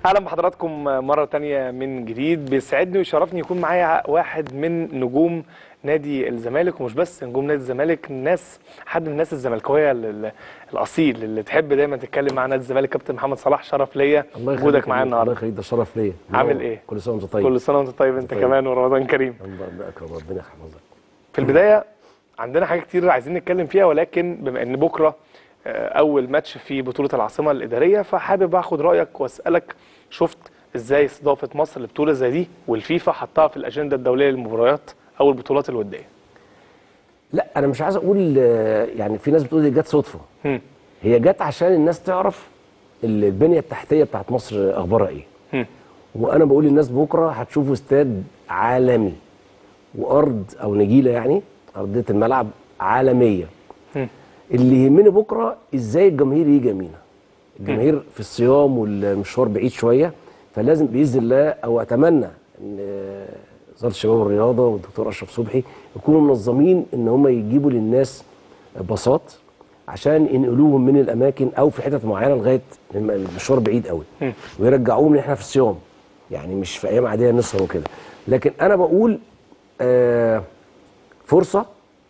اهلا بحضراتكم مره تانية من جديد بيسعدني ويشرفني يكون معايا واحد من نجوم نادي الزمالك ومش بس نجوم نادي الزمالك ناس حد من الناس الزملكاويه ال- ال- الاصيل اللي تحب دايما تتكلم مع نادي الزمالك كابتن محمد صلاح شرف ليا الله يخليك وجودك معايا الله النهارده يخليك ده شرف ليا عامل منور. إيه؟ كل سنه وانت طيب كل سنه وانت طيب انت طيب. كمان ورمضان كريم الله الله اكرم ربنا يحفظك في البدايه عندنا حاجات كتير عايزين نتكلم فيها ولكن بما ان بكره آه، اول ماتش في بطوله العاصمه الاداريه فحابب اخد رايك واسالك شفت ازاي استضافه مصر لبطوله زي دي والفيفا حطها في الاجنده الدوليه للمباريات او البطولات الوديه لا انا مش عايز اقول آه، يعني في ناس بتقول دي جت صدفه هم. هي جت عشان الناس تعرف ال- البنيه التحتيه بتاعت مصر اخبارها ايه هم. وانا بقول للناس بكره هتشوفوا استاد عالمي وارض او نجيله يعني ارضيه الملعب عالميه هم. اللي يهمني بكره ازاي الجماهير يجي يمينا الجماهير في الصيام والمشوار بعيد شويه فلازم باذن الله او اتمنى ان آه، وزاره الشباب والرياضه والدكتور اشرف صبحي يكونوا منظمين ان هم يجيبوا للناس باصات عشان ينقلوهم من الاماكن او في حتت معينه لغايه الم- المشوار بعيد قوي مم. ويرجعوهم ان احنا في الصيام يعني مش في ايام عاديه نسهر وكده لكن انا بقول آه فرصه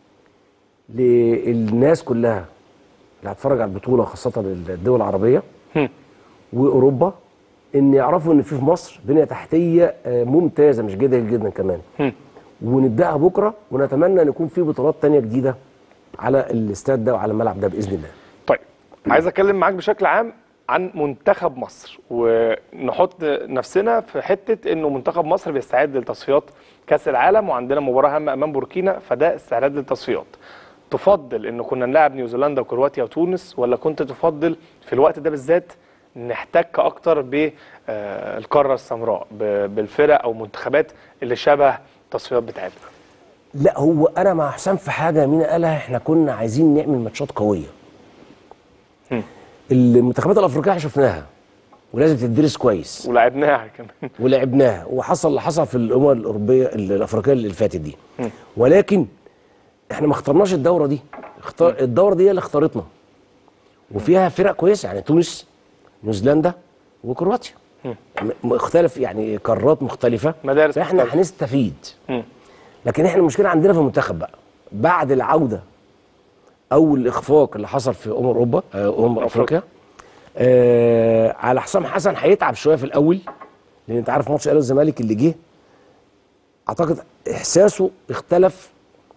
للناس كلها اللي هتتفرج على البطوله خاصه الدول العربيه هم. واوروبا ان يعرفوا ان في في مصر بنيه تحتيه آه، ممتازه مش جيده جدا كمان هم. ونبداها بكره ونتمنى ان يكون في بطولات تانية جديده على الاستاد ده وعلى الملعب ده باذن الله طيب عايز اتكلم معاك بشكل عام عن منتخب مصر ونحط نفسنا في حته انه منتخب مصر بيستعد لتصفيات كاس العالم وعندنا مباراه هامه امام بوركينا فده استعداد للتصفيات تفضل انه كنا نلعب نيوزيلندا وكرواتيا وتونس ولا كنت تفضل في الوقت ده بالذات نحتك اكتر بالقاره السمراء ب- بالفرق او منتخبات اللي شبه التصفيات بتاعتنا لا هو انا مع حسام في حاجه مين قالها احنا كنا عايزين نعمل ماتشات قويه هم. المنتخبات الافريقيه احنا شفناها ولازم تدرس كويس ولعبناها كمان ولعبناها وحصل اللي حصل في الامم الاوروبيه الافريقيه اللي فاتت دي ولكن احنا ما اخترناش الدوره دي اختار الدوره دي هي اللي اختارتنا وفيها فرق كويسه يعني تونس نيوزيلندا وكرواتيا م- مختلف يعني قارات مختلفه مدارس فاحنا مختلفة. هنستفيد هم. لكن احنا المشكله عندنا في المنتخب بقى بعد العوده او الاخفاق اللي حصل في امم اوروبا آه، امم افريقيا آه على حسام حسن هيتعب شويه في الاول لان انت عارف ماتش الاهلي والزمالك اللي جه اعتقد احساسه اختلف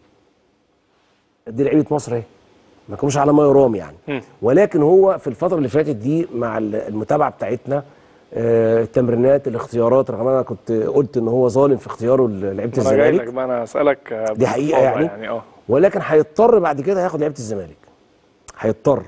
دي لعيبه مصر اهي ما كانوش على ما يرام يعني مم. ولكن هو في الفتره اللي فاتت دي مع ال- المتابعه بتاعتنا آه، التمرينات الاختيارات رغم انا كنت قلت ان هو ظالم في اختياره لعيبه انا جاي الزمالك لك بقى انا اسالك آه، دي حقيقه باستفاضة يعني, يعني اه ولكن هيضطر بعد كده هياخد لعيبه الزمالك هيضطر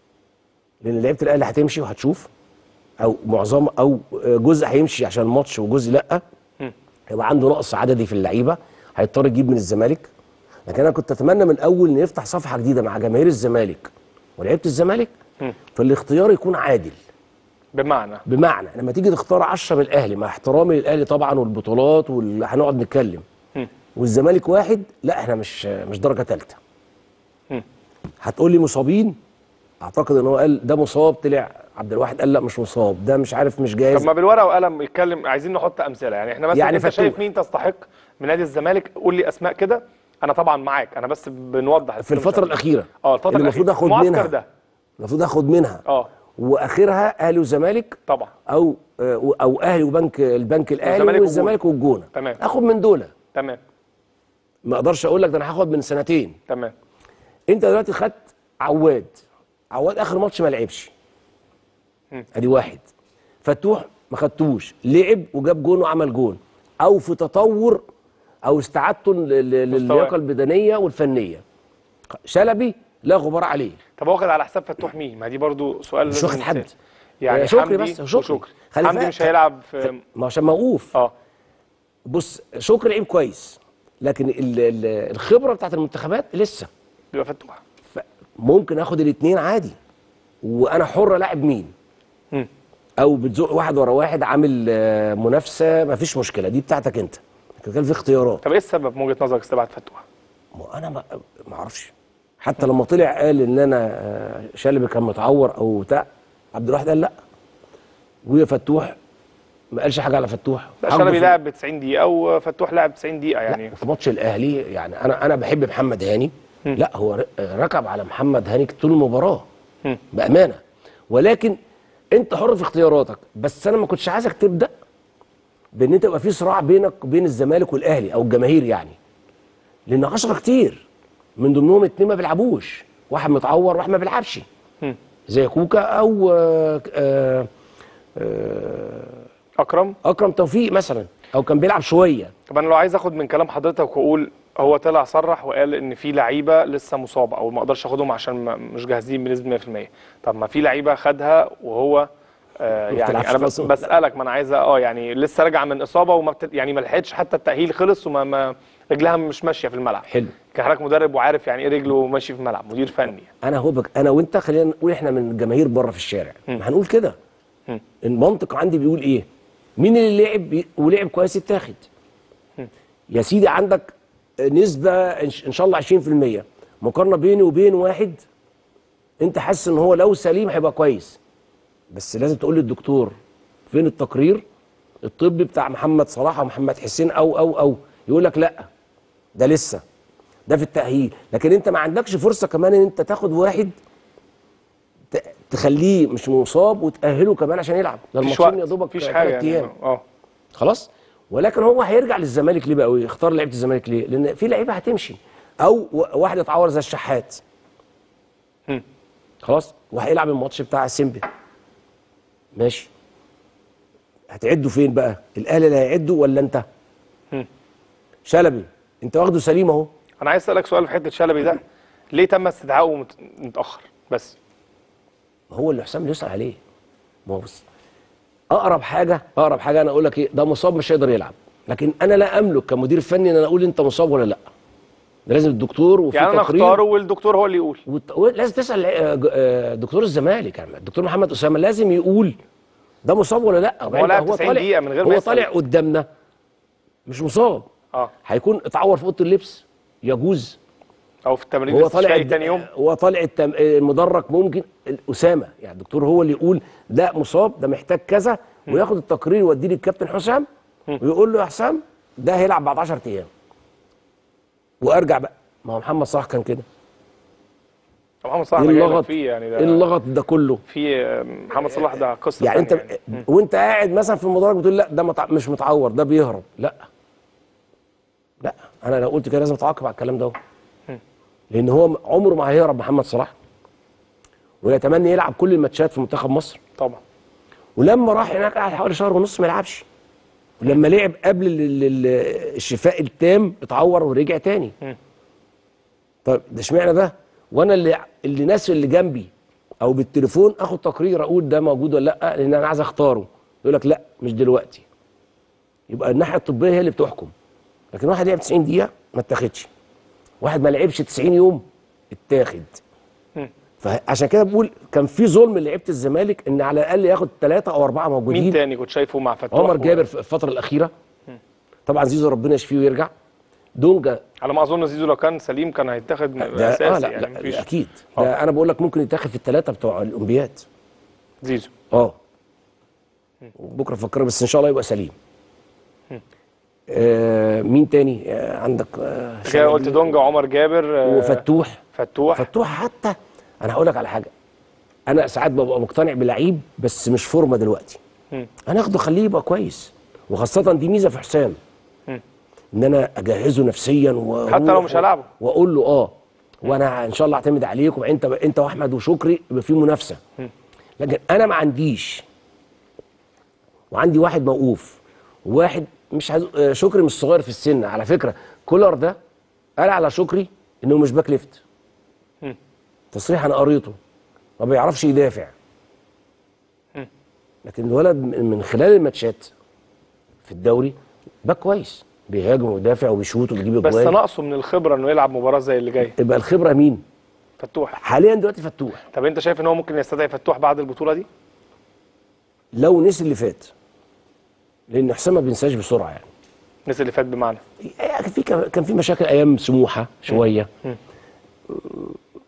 لان لعيبه الاهلي هتمشي وهتشوف او معظم او جزء هيمشي عشان الماتش وجزء لا مم. يبقى عنده نقص عددي في اللعيبه هيضطر يجيب من الزمالك لكن انا كنت اتمنى من الاول ان يفتح صفحه جديده مع جماهير الزمالك ولعيبه الزمالك مم. فالاختيار يكون عادل بمعنى بمعنى لما تيجي تختار 10 من الاهلي مع احترامي للاهلي طبعا والبطولات واللي هنقعد نتكلم مم. والزمالك واحد لا احنا مش مش درجه ثالثه مم. هتقول لي مصابين اعتقد ان هو قال ده مصاب طلع عبد الواحد قال لا مش مصاب ده مش عارف مش طب جاهز ما بالورقه وقلم يتكلم عايزين نحط امثله يعني احنا مثلا يعني يعني انت فتوح. شايف مين تستحق من نادي الزمالك قول لي اسماء كده انا طبعا معاك انا بس بنوضح في الفتره الاخيره اه الفتره اللي المفروض الأخيرة. اخد المعسكر منها ده المفروض اخد منها اه واخرها اهلي وزمالك طبعا او او اهلي وبنك البنك الاهلي والزمالك والزمالك والجونه تمام. اخد من دول تمام ما اقدرش اقول لك ده انا هاخد من سنتين تمام انت دلوقتي خدت عواد عواد اخر ماتش ما لعبش مم. ادي واحد فتوح ما خدتوش لعب وجاب جون وعمل جون او في تطور او استعادته ل- ل- للياقه البدنيه والفنيه شلبي لا غبار عليه طب واخد على حساب فتوح مين ما دي برضو سؤال مش لازم واخد حد. نتسأل. يعني آه، شكري حمدي بس، شكري. وشكري خلي حمدي بالك. مش هيلعب في ما عشان موقوف اه بص شكري لعيب كويس لكن ال- ال- الخبره بتاعت المنتخبات لسه يبقى فتوح ممكن اخد الاثنين عادي وانا حر الاعب مين مم. او بتزق واحد ورا واحد عامل آه، منافسه مفيش مشكله دي بتاعتك انت لكن كان في اختيارات طب ايه السبب من وجهه نظرك استبعاد فتوح ما انا ما ما اعرفش حتى لما طلع قال ان انا آه، شلبي كان متعور او بتاع عبد الواحد قال لا وفتوح ما قالش حاجه على فتوح لا حاجه شلبي في- لعب ب 90 دقيقه وفتوح لعب 90 دقيقه يعني لا في ماتش الاهلي يعني انا انا بحب محمد هاني لا هو ر- ركب على محمد هاني طول المباراه مم. بامانه ولكن انت حر في اختياراتك بس انا ما كنتش عايزك تبدا بان انت يبقى في صراع بينك وبين الزمالك والاهلي او الجماهير يعني لان 10 كتير من ضمنهم اتنين ما بيلعبوش واحد متعور واحد ما بيلعبش مم. زي كوكا او آه، آه، اكرم اكرم توفيق مثلا او كان بيلعب شويه طب انا لو عايز اخد من كلام حضرتك واقول هو طلع صرح وقال ان في لعيبه لسه مصابه او ما اقدرش اخدهم عشان ما مش جاهزين بنسبه 100% طب ما في لعيبه خدها وهو آه ما يعني بتلعبش انا بس خلاص. بسالك ما انا عايز اه يعني لسه راجع من اصابه وما بت... يعني ما لحقتش حتى التاهيل خلص وما ما رجلها مش ماشيه في الملعب حلو كان حضرتك مدرب وعارف يعني ايه رجله ماشي في الملعب مدير فني انا هو بك انا وانت خلينا نقول احنا من الجماهير بره في الشارع ما هنقول كده مم. المنطق عندي بيقول ايه مين اللي لعب بي- ولعب كويس يتاخد يا سيدي عندك نسبه ان ش- إن شاء الله 20% مقارنه بيني وبين واحد انت حاسس ان هو لو سليم هيبقى كويس بس لازم تقول للدكتور فين التقرير الطبي بتاع محمد صلاح او محمد حسين او او او يقول لك لا ده لسه ده في التأهيل لكن انت ما عندكش فرصة كمان ان انت تاخد واحد ت- تخليه مش مصاب وتأهله كمان عشان يلعب ده مفيش الماتشين وقت يا دوبك مفيش تلات حاجه يعني أيام. اه خلاص ولكن هو هيرجع للزمالك ليه بقى ويختار لعيبه الزمالك ليه لان في لعيبه هتمشي او و- واحد اتعور زي الشحات مم. خلاص وهيلعب الماتش بتاع سيمبي ماشي هتعدوا فين بقى الاهلي اللي هيعدوا ولا انت مم. شلبي انت واخده سليم اهو انا عايز اسالك سؤال في حته شلبي ده ليه تم استدعائه مت- متاخر بس هو اللي حسام يسأل عليه ما هو بص اقرب حاجه اقرب حاجه انا اقول لك ايه ده مصاب مش هيقدر يلعب لكن انا لا املك كمدير فني ان انا اقول انت مصاب ولا لا ده لازم الدكتور وفي يعني انا تقرير اختاره والدكتور هو اللي يقول وت- لازم تسال آه، ج- آه، دكتور الزمالك يعني الدكتور محمد اسامه لازم يقول ده مصاب ولا لا هو لعب 90 دقيقة من غير ما هو يسأل. طالع قدامنا مش مصاب اه هيكون اتعور في اوضه اللبس يجوز او في التمرين هو الاستشفائي طالع تاني يوم هو طالع التم... المدرج ممكن اسامه يعني الدكتور هو اللي يقول ده مصاب ده محتاج كذا وياخد التقرير يوديه للكابتن حسام ويقول له يا حسام ده هيلعب بعد 10 ايام وارجع بقى ما هو محمد صلاح كان كده طب محمد صلاح ايه أنا جاي لك اللغط فيه يعني ايه ده اللغط ده كله في آه، محمد صلاح ده قصه يعني انت تانية يعني. وانت قاعد مثلا في المدرج بتقول لا ده متع... مش متعور ده بيهرب لا لا انا لو قلت كده لازم اتعاقب على الكلام ده لان هو عمره ما هيهرب محمد صلاح ويتمنى يلعب كل الماتشات في منتخب مصر طبعا ولما راح هناك قعد حوالي شهر ونص ما يلعبش ولما لعب قبل ال- ال- ال- الشفاء التام اتعور ورجع تاني مم. طب ده اشمعنى ده وانا اللي اللي ناس اللي جنبي او بالتليفون اخد تقرير اقول ده موجود ولا لا لان انا عايز اختاره يقول لك لا مش دلوقتي يبقى الناحيه الطبيه هي اللي بتحكم لكن واحد لعب 90 دقيقه ما اتاخدش واحد ما لعبش 90 يوم اتاخد مم. فعشان كده بقول كان في ظلم لعيبه الزمالك ان على الاقل ياخد ثلاثه او اربعه مين موجودين تاني كنت شايفه مع فتوح عمر و- جابر في الفتره الاخيره طبعا زيزو ربنا يشفيه ويرجع دونجا على ما اظن زيزو لو كان سليم كان هيتاخد ده اساسي اه لا, يعني لا مفيش اكيد آه. ده انا بقول لك ممكن يتاخد في الثلاثه بتوع الاولمبياد زيزو اه بكره فكر بس ان شاء الله يبقى سليم آه مين تاني آه عندك آه انت كده قلت شلبي دونجا عمر جابر آه، وفتوح فتوح فتوح حتى انا هقول لك على حاجه انا ساعات ببقى مقتنع بلعيب بس مش فورمه دلوقتي مم. انا اخده خليه يبقى كويس وخاصه دي ميزه في حسام مم. ان انا اجهزه نفسيا و... حتى لو مش هلعبه. واقول له اه وانا ان شاء الله اعتمد عليك وانت انت واحمد وشكري يبقى في منافسه لكن انا ما عنديش وعندي واحد موقوف وواحد مش عايز آه، شكري مش صغير في السن على فكره كولر ده قال على شكري انه مش باك ليفت مم. تصريح انا قريته ما بيعرفش يدافع لكن الولد من من خلال الماتشات في الدوري باك كويس بيهاجم ويدافع وبيشوط وبيجيب بس اجوان ناقصه من الخبره انه يلعب مباراه زي اللي جايه يبقى الخبره مين فتوح حاليا دلوقتي فتوح طب انت شايف ان هو ممكن يستدعي فتوح بعد البطوله دي لو نسي اللي فات لان حسام ما بينساش بسرعه يعني الناس اللي فات بمعنى كان في كان في مشاكل ايام سموحه شويه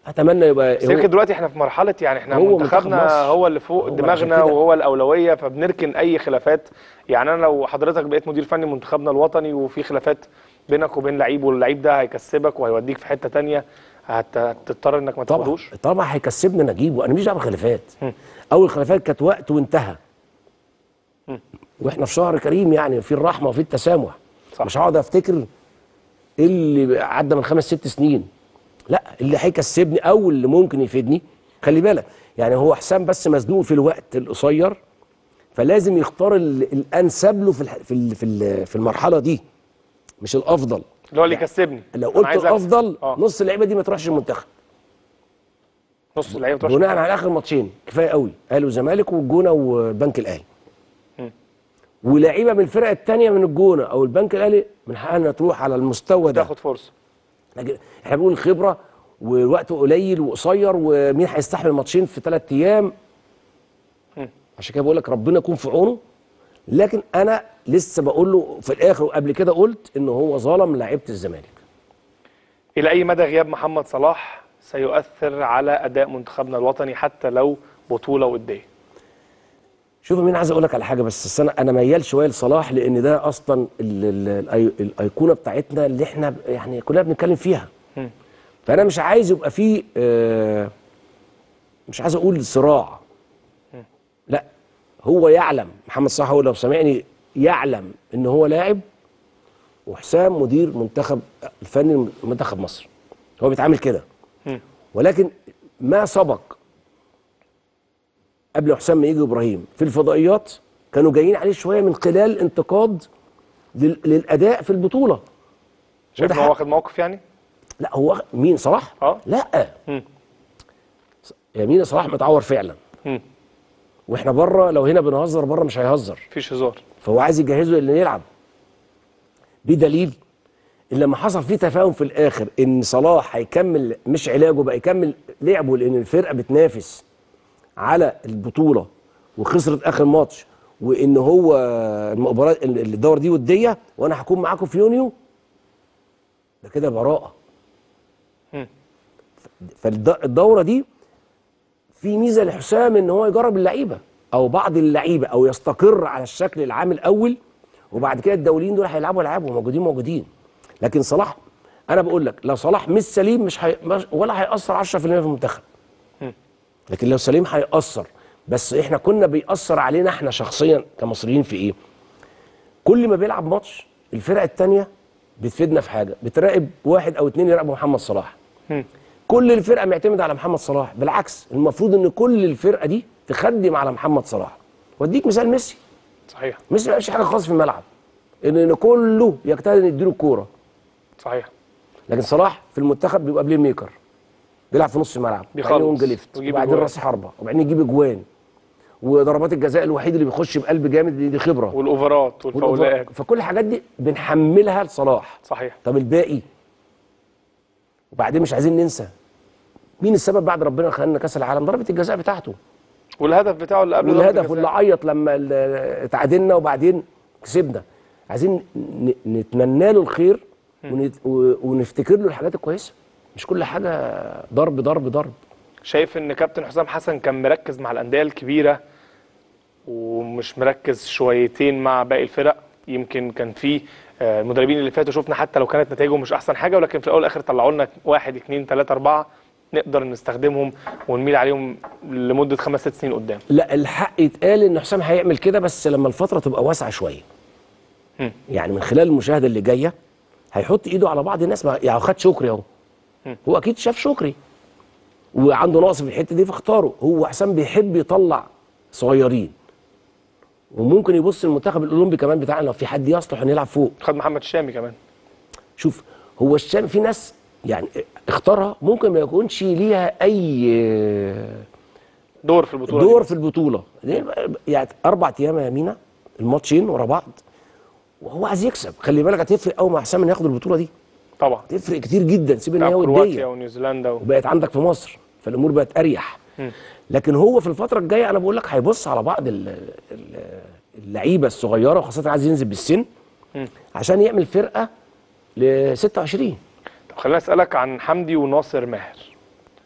اتمنى يبقى بس يمكن دلوقتي احنا في مرحله يعني احنا هو منتخبنا منتخب مصر. هو اللي فوق هو دماغنا عشان كده- وهو الاولويه فبنركن اي خلافات يعني انا لو حضرتك بقيت مدير فني منتخبنا الوطني وفي خلافات بينك وبين لعيب واللعيب ده هيكسبك وهيوديك في حته تانية هت- هتضطر انك ما طبعا تاخدوش طبعا هيكسبنا نجيبه انا ماليش دعوه بالخلافات اول خلافات كانت وقت وانتهى واحنا في شهر كريم يعني في الرحمه وفي التسامح صح. مش هقعد افتكر إيه اللي عدى من خمس ست سنين لا اللي هيكسبني او اللي ممكن يفيدني خلي بالك يعني هو حسام بس مزنوق في الوقت القصير فلازم يختار ال- الانسب له في الح- في ال- في ال- في المرحله دي مش الافضل اللي هو اللي يكسبني لو أنا قلت عايز أكسب. الافضل اه نص اللعيبه دي ما تروحش المنتخب نص اللعيبه تروح بناء على اخر ماتشين كفايه قوي اهلي وزمالك والجونه والبنك الاهلي ولاعيبه من الفرق الثانيه من الجونه او البنك الاهلي من حقها انها تروح على المستوى ده تاخد فرصه لكن احنا بنقول الخبره والوقت قليل وقصير ومين هيستحمل ماتشين في ثلاث ايام عشان كده بقول لك ربنا يكون في عونه لكن انا لسه بقول له في الاخر وقبل كده قلت ان هو ظلم لعيبه الزمالك الى اي مدى غياب محمد صلاح سيؤثر على اداء منتخبنا الوطني حتى لو بطوله وديه شوف مين عايز اقول لك على حاجه بس أصل انا انا ميال شويه لصلاح لان ده اصلا ال- ال- الأي- الايقونه بتاعتنا اللي احنا ب- يعني كلنا بنتكلم فيها فانا مش عايز يبقى فيه آه، مش عايز اقول صراع لا هو يعلم محمد صلاح هو لو سامعني يعلم ان هو لاعب وحسام مدير منتخب الفني منتخب مصر هو بيتعامل كده ولكن ما سبق قبل حسام ما يجي ابراهيم في الفضائيات كانوا جايين عليه شويه من خلال انتقاد لل- للاداء في البطوله شايف وده ان هو حق. واخد موقف يعني لا هو مين صلاح؟ اه. لا مم. يا مين صلاح متعور فعلا مم. واحنا بره لو هنا بنهزر بره مش هيهزر مفيش هزار فهو عايز يجهزه اللي يلعب بدليل ان لما حصل فيه تفاهم في الاخر ان صلاح هيكمل مش علاجه بقى يكمل لعبه لان الفرقه بتنافس على البطوله وخسرت اخر ماتش وان هو المباراه الدور دي وديه وانا هكون معاكم في يونيو ده كده براءه مم. فالدوره دي في ميزه لحسام ان هو يجرب اللعيبه او بعض اللعيبه او يستقر على الشكل العام الاول وبعد كده الدوليين دول هيلعبوا يلعبوا موجودين موجودين لكن صلاح انا بقول لك لو صلاح مش سليم مش هي مش- ولا هيأثر 10% في المنتخب لكن لو سليم هيأثر بس احنا كنا بيأثر علينا احنا شخصيا كمصريين في ايه كل ما بيلعب ماتش الفرق التانية بتفيدنا في حاجه بتراقب واحد او اتنين يراقبوا محمد صلاح كل الفرقه معتمده على محمد صلاح بالعكس المفروض ان كل الفرقه دي تخدم على محمد صلاح واديك مثال ميسي صحيح ميسي ما بيعملش حاجه خالص في الملعب ان إن كله يجتهد ان يديله الكوره صحيح لكن صلاح في المنتخب بيبقى بلاي ميكر بيلعب في نص الملعب بيخلص وبعدين وينج ليفت ويجيب وبعدين أجوان. راس حربه وبعدين يجيب اجوان وضربات الجزاء الوحيد اللي بيخش بقلب جامد دي, دي خبره والاوفرات والفاولات فكل الحاجات دي بنحملها لصلاح صحيح طب الباقي وبعدين مش عايزين ننسى مين السبب بعد ربنا خلينا كاس العالم ضربه الجزاء بتاعته والهدف بتاعه اللي قبل ضربة والهدف الجزاء. واللي عيط لما ال- تعادلنا وبعدين كسبنا عايزين ن- نتمنى له الخير ونت- و- ونفتكر له الحاجات الكويسه مش كل حاجه ضرب ضرب ضرب شايف ان كابتن حسام حسن كان مركز مع الانديه الكبيره ومش مركز شويتين مع باقي الفرق يمكن كان في آه، المدربين اللي فاتوا شفنا حتى لو كانت نتائجهم مش احسن حاجه ولكن في الاول والاخر طلعوا لنا واحد اثنين ثلاثه اربعه نقدر نستخدمهم ونميل عليهم لمده خمس ست سنين قدام لا الحق يتقال ان حسام هيعمل كده بس لما الفتره تبقى واسعه شويه مم. يعني من خلال المشاهده اللي جايه هيحط ايده على بعض الناس ما يعني خد شكري اهو هو اكيد شاف شكري وعنده نقص في الحته دي فاختاره هو حسام بيحب يطلع صغيرين وممكن يبص المنتخب الاولمبي كمان بتاعنا لو في حد يصلح انه يلعب فوق خد محمد الشامي كمان شوف هو الشام في ناس يعني اختارها ممكن ما يكونش ليها اي دور في البطوله دور دي. في البطوله يعني اربع ايام يا مينا الماتشين ورا بعض وهو عايز يكسب خلي بالك هتفرق قوي مع حسام انه ياخد البطوله دي طبعا تفرق كتير جدا سيب ان بتاع هي كرواتيا وديه ونيوزيلندا و... وبقت عندك في مصر فالامور بقت اريح لكن هو في الفتره الجايه انا بقول لك هيبص على بعض ال- ال- اللعيبه الصغيره وخاصه عايز ينزل بالسن عشان يعمل فرقه ل 26 طب خليني اسالك عن حمدي وناصر ماهر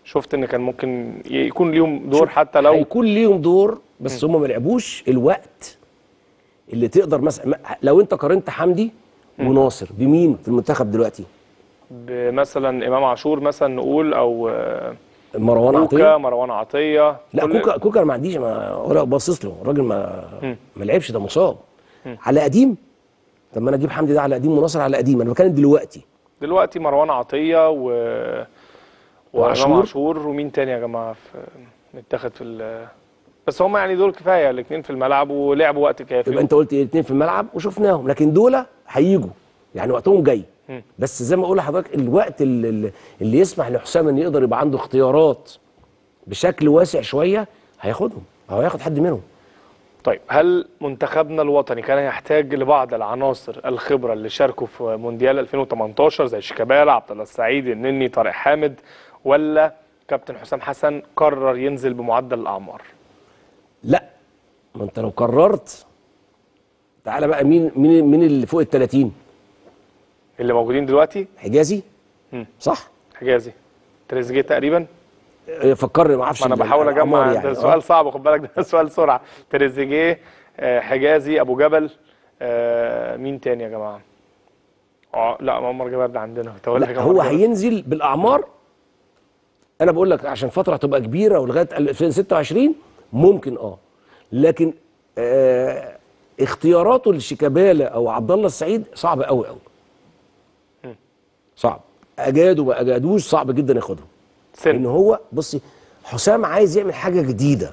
شفت ان كان ممكن يكون ليهم دور شوف، حتى لو هيكون ليهم دور بس هم ما لعبوش الوقت اللي تقدر مثلا ما- لو انت قارنت حمدي وناصر بمين في المنتخب دلوقتي مثلا امام عاشور مثلا نقول او آه، مروان كوكا عطيه مروان عطيه لا كل- كوكا كوكا أنا ما عنديش ما ولا باصص له الراجل ما ما لعبش ده مصاب على قديم طب ما انا اجيب حمدي ده على قديم وناصر على قديم انا بتكلم دلوقتي دلوقتي مروان عطيه و وامام وعاشور. عاشور ومين تاني يا جماعه في نتاخد في ال... بس هم يعني دول كفايه الاثنين في الملعب ولعبوا وقت كافي يبقى انت قلت الاثنين في الملعب وشفناهم لكن دول هيجوا يعني وقتهم جاي بس زي ما اقول لحضرتك الوقت اللي, اللي- اللي يسمح لحسام ان يقدر يبقى عنده اختيارات بشكل واسع شويه هياخدهم او هياخد حد منهم طيب هل منتخبنا الوطني كان يحتاج لبعض العناصر الخبره اللي شاركوا في مونديال 2018 زي شيكابالا عبد الله السعيد النني طارق حامد ولا كابتن حسام حسن قرر ينزل بمعدل الاعمار لا ما انت لو قررت تعالى بقى مين مين مين اللي فوق ال 30 اللي موجودين دلوقتي حجازي مم. صح حجازي تريزيجيه تقريبا اه، فكرني ما اعرفش ما انا ال- بحاول الأعمار اجمع يعني. ده اه. سؤال صعب خد بالك ده سؤال سرعه تريزيجيه آه، حجازي ابو جبل آه، مين تاني يا جماعه اه لا عمر جبل ده عندنا كنت هقول لك لا عمر هو جبل. هينزل بالاعمار انا بقول لك عشان فتره تبقى كبيره ولغايه 2026 ممكن اه لكن آه اختياراته لشيكابالا او عبد الله السعيد صعب قوي قوي صعب اجادوا ما اجادوش صعب جدا ياخدهم لان سن هو بصي حسام عايز يعمل حاجه جديده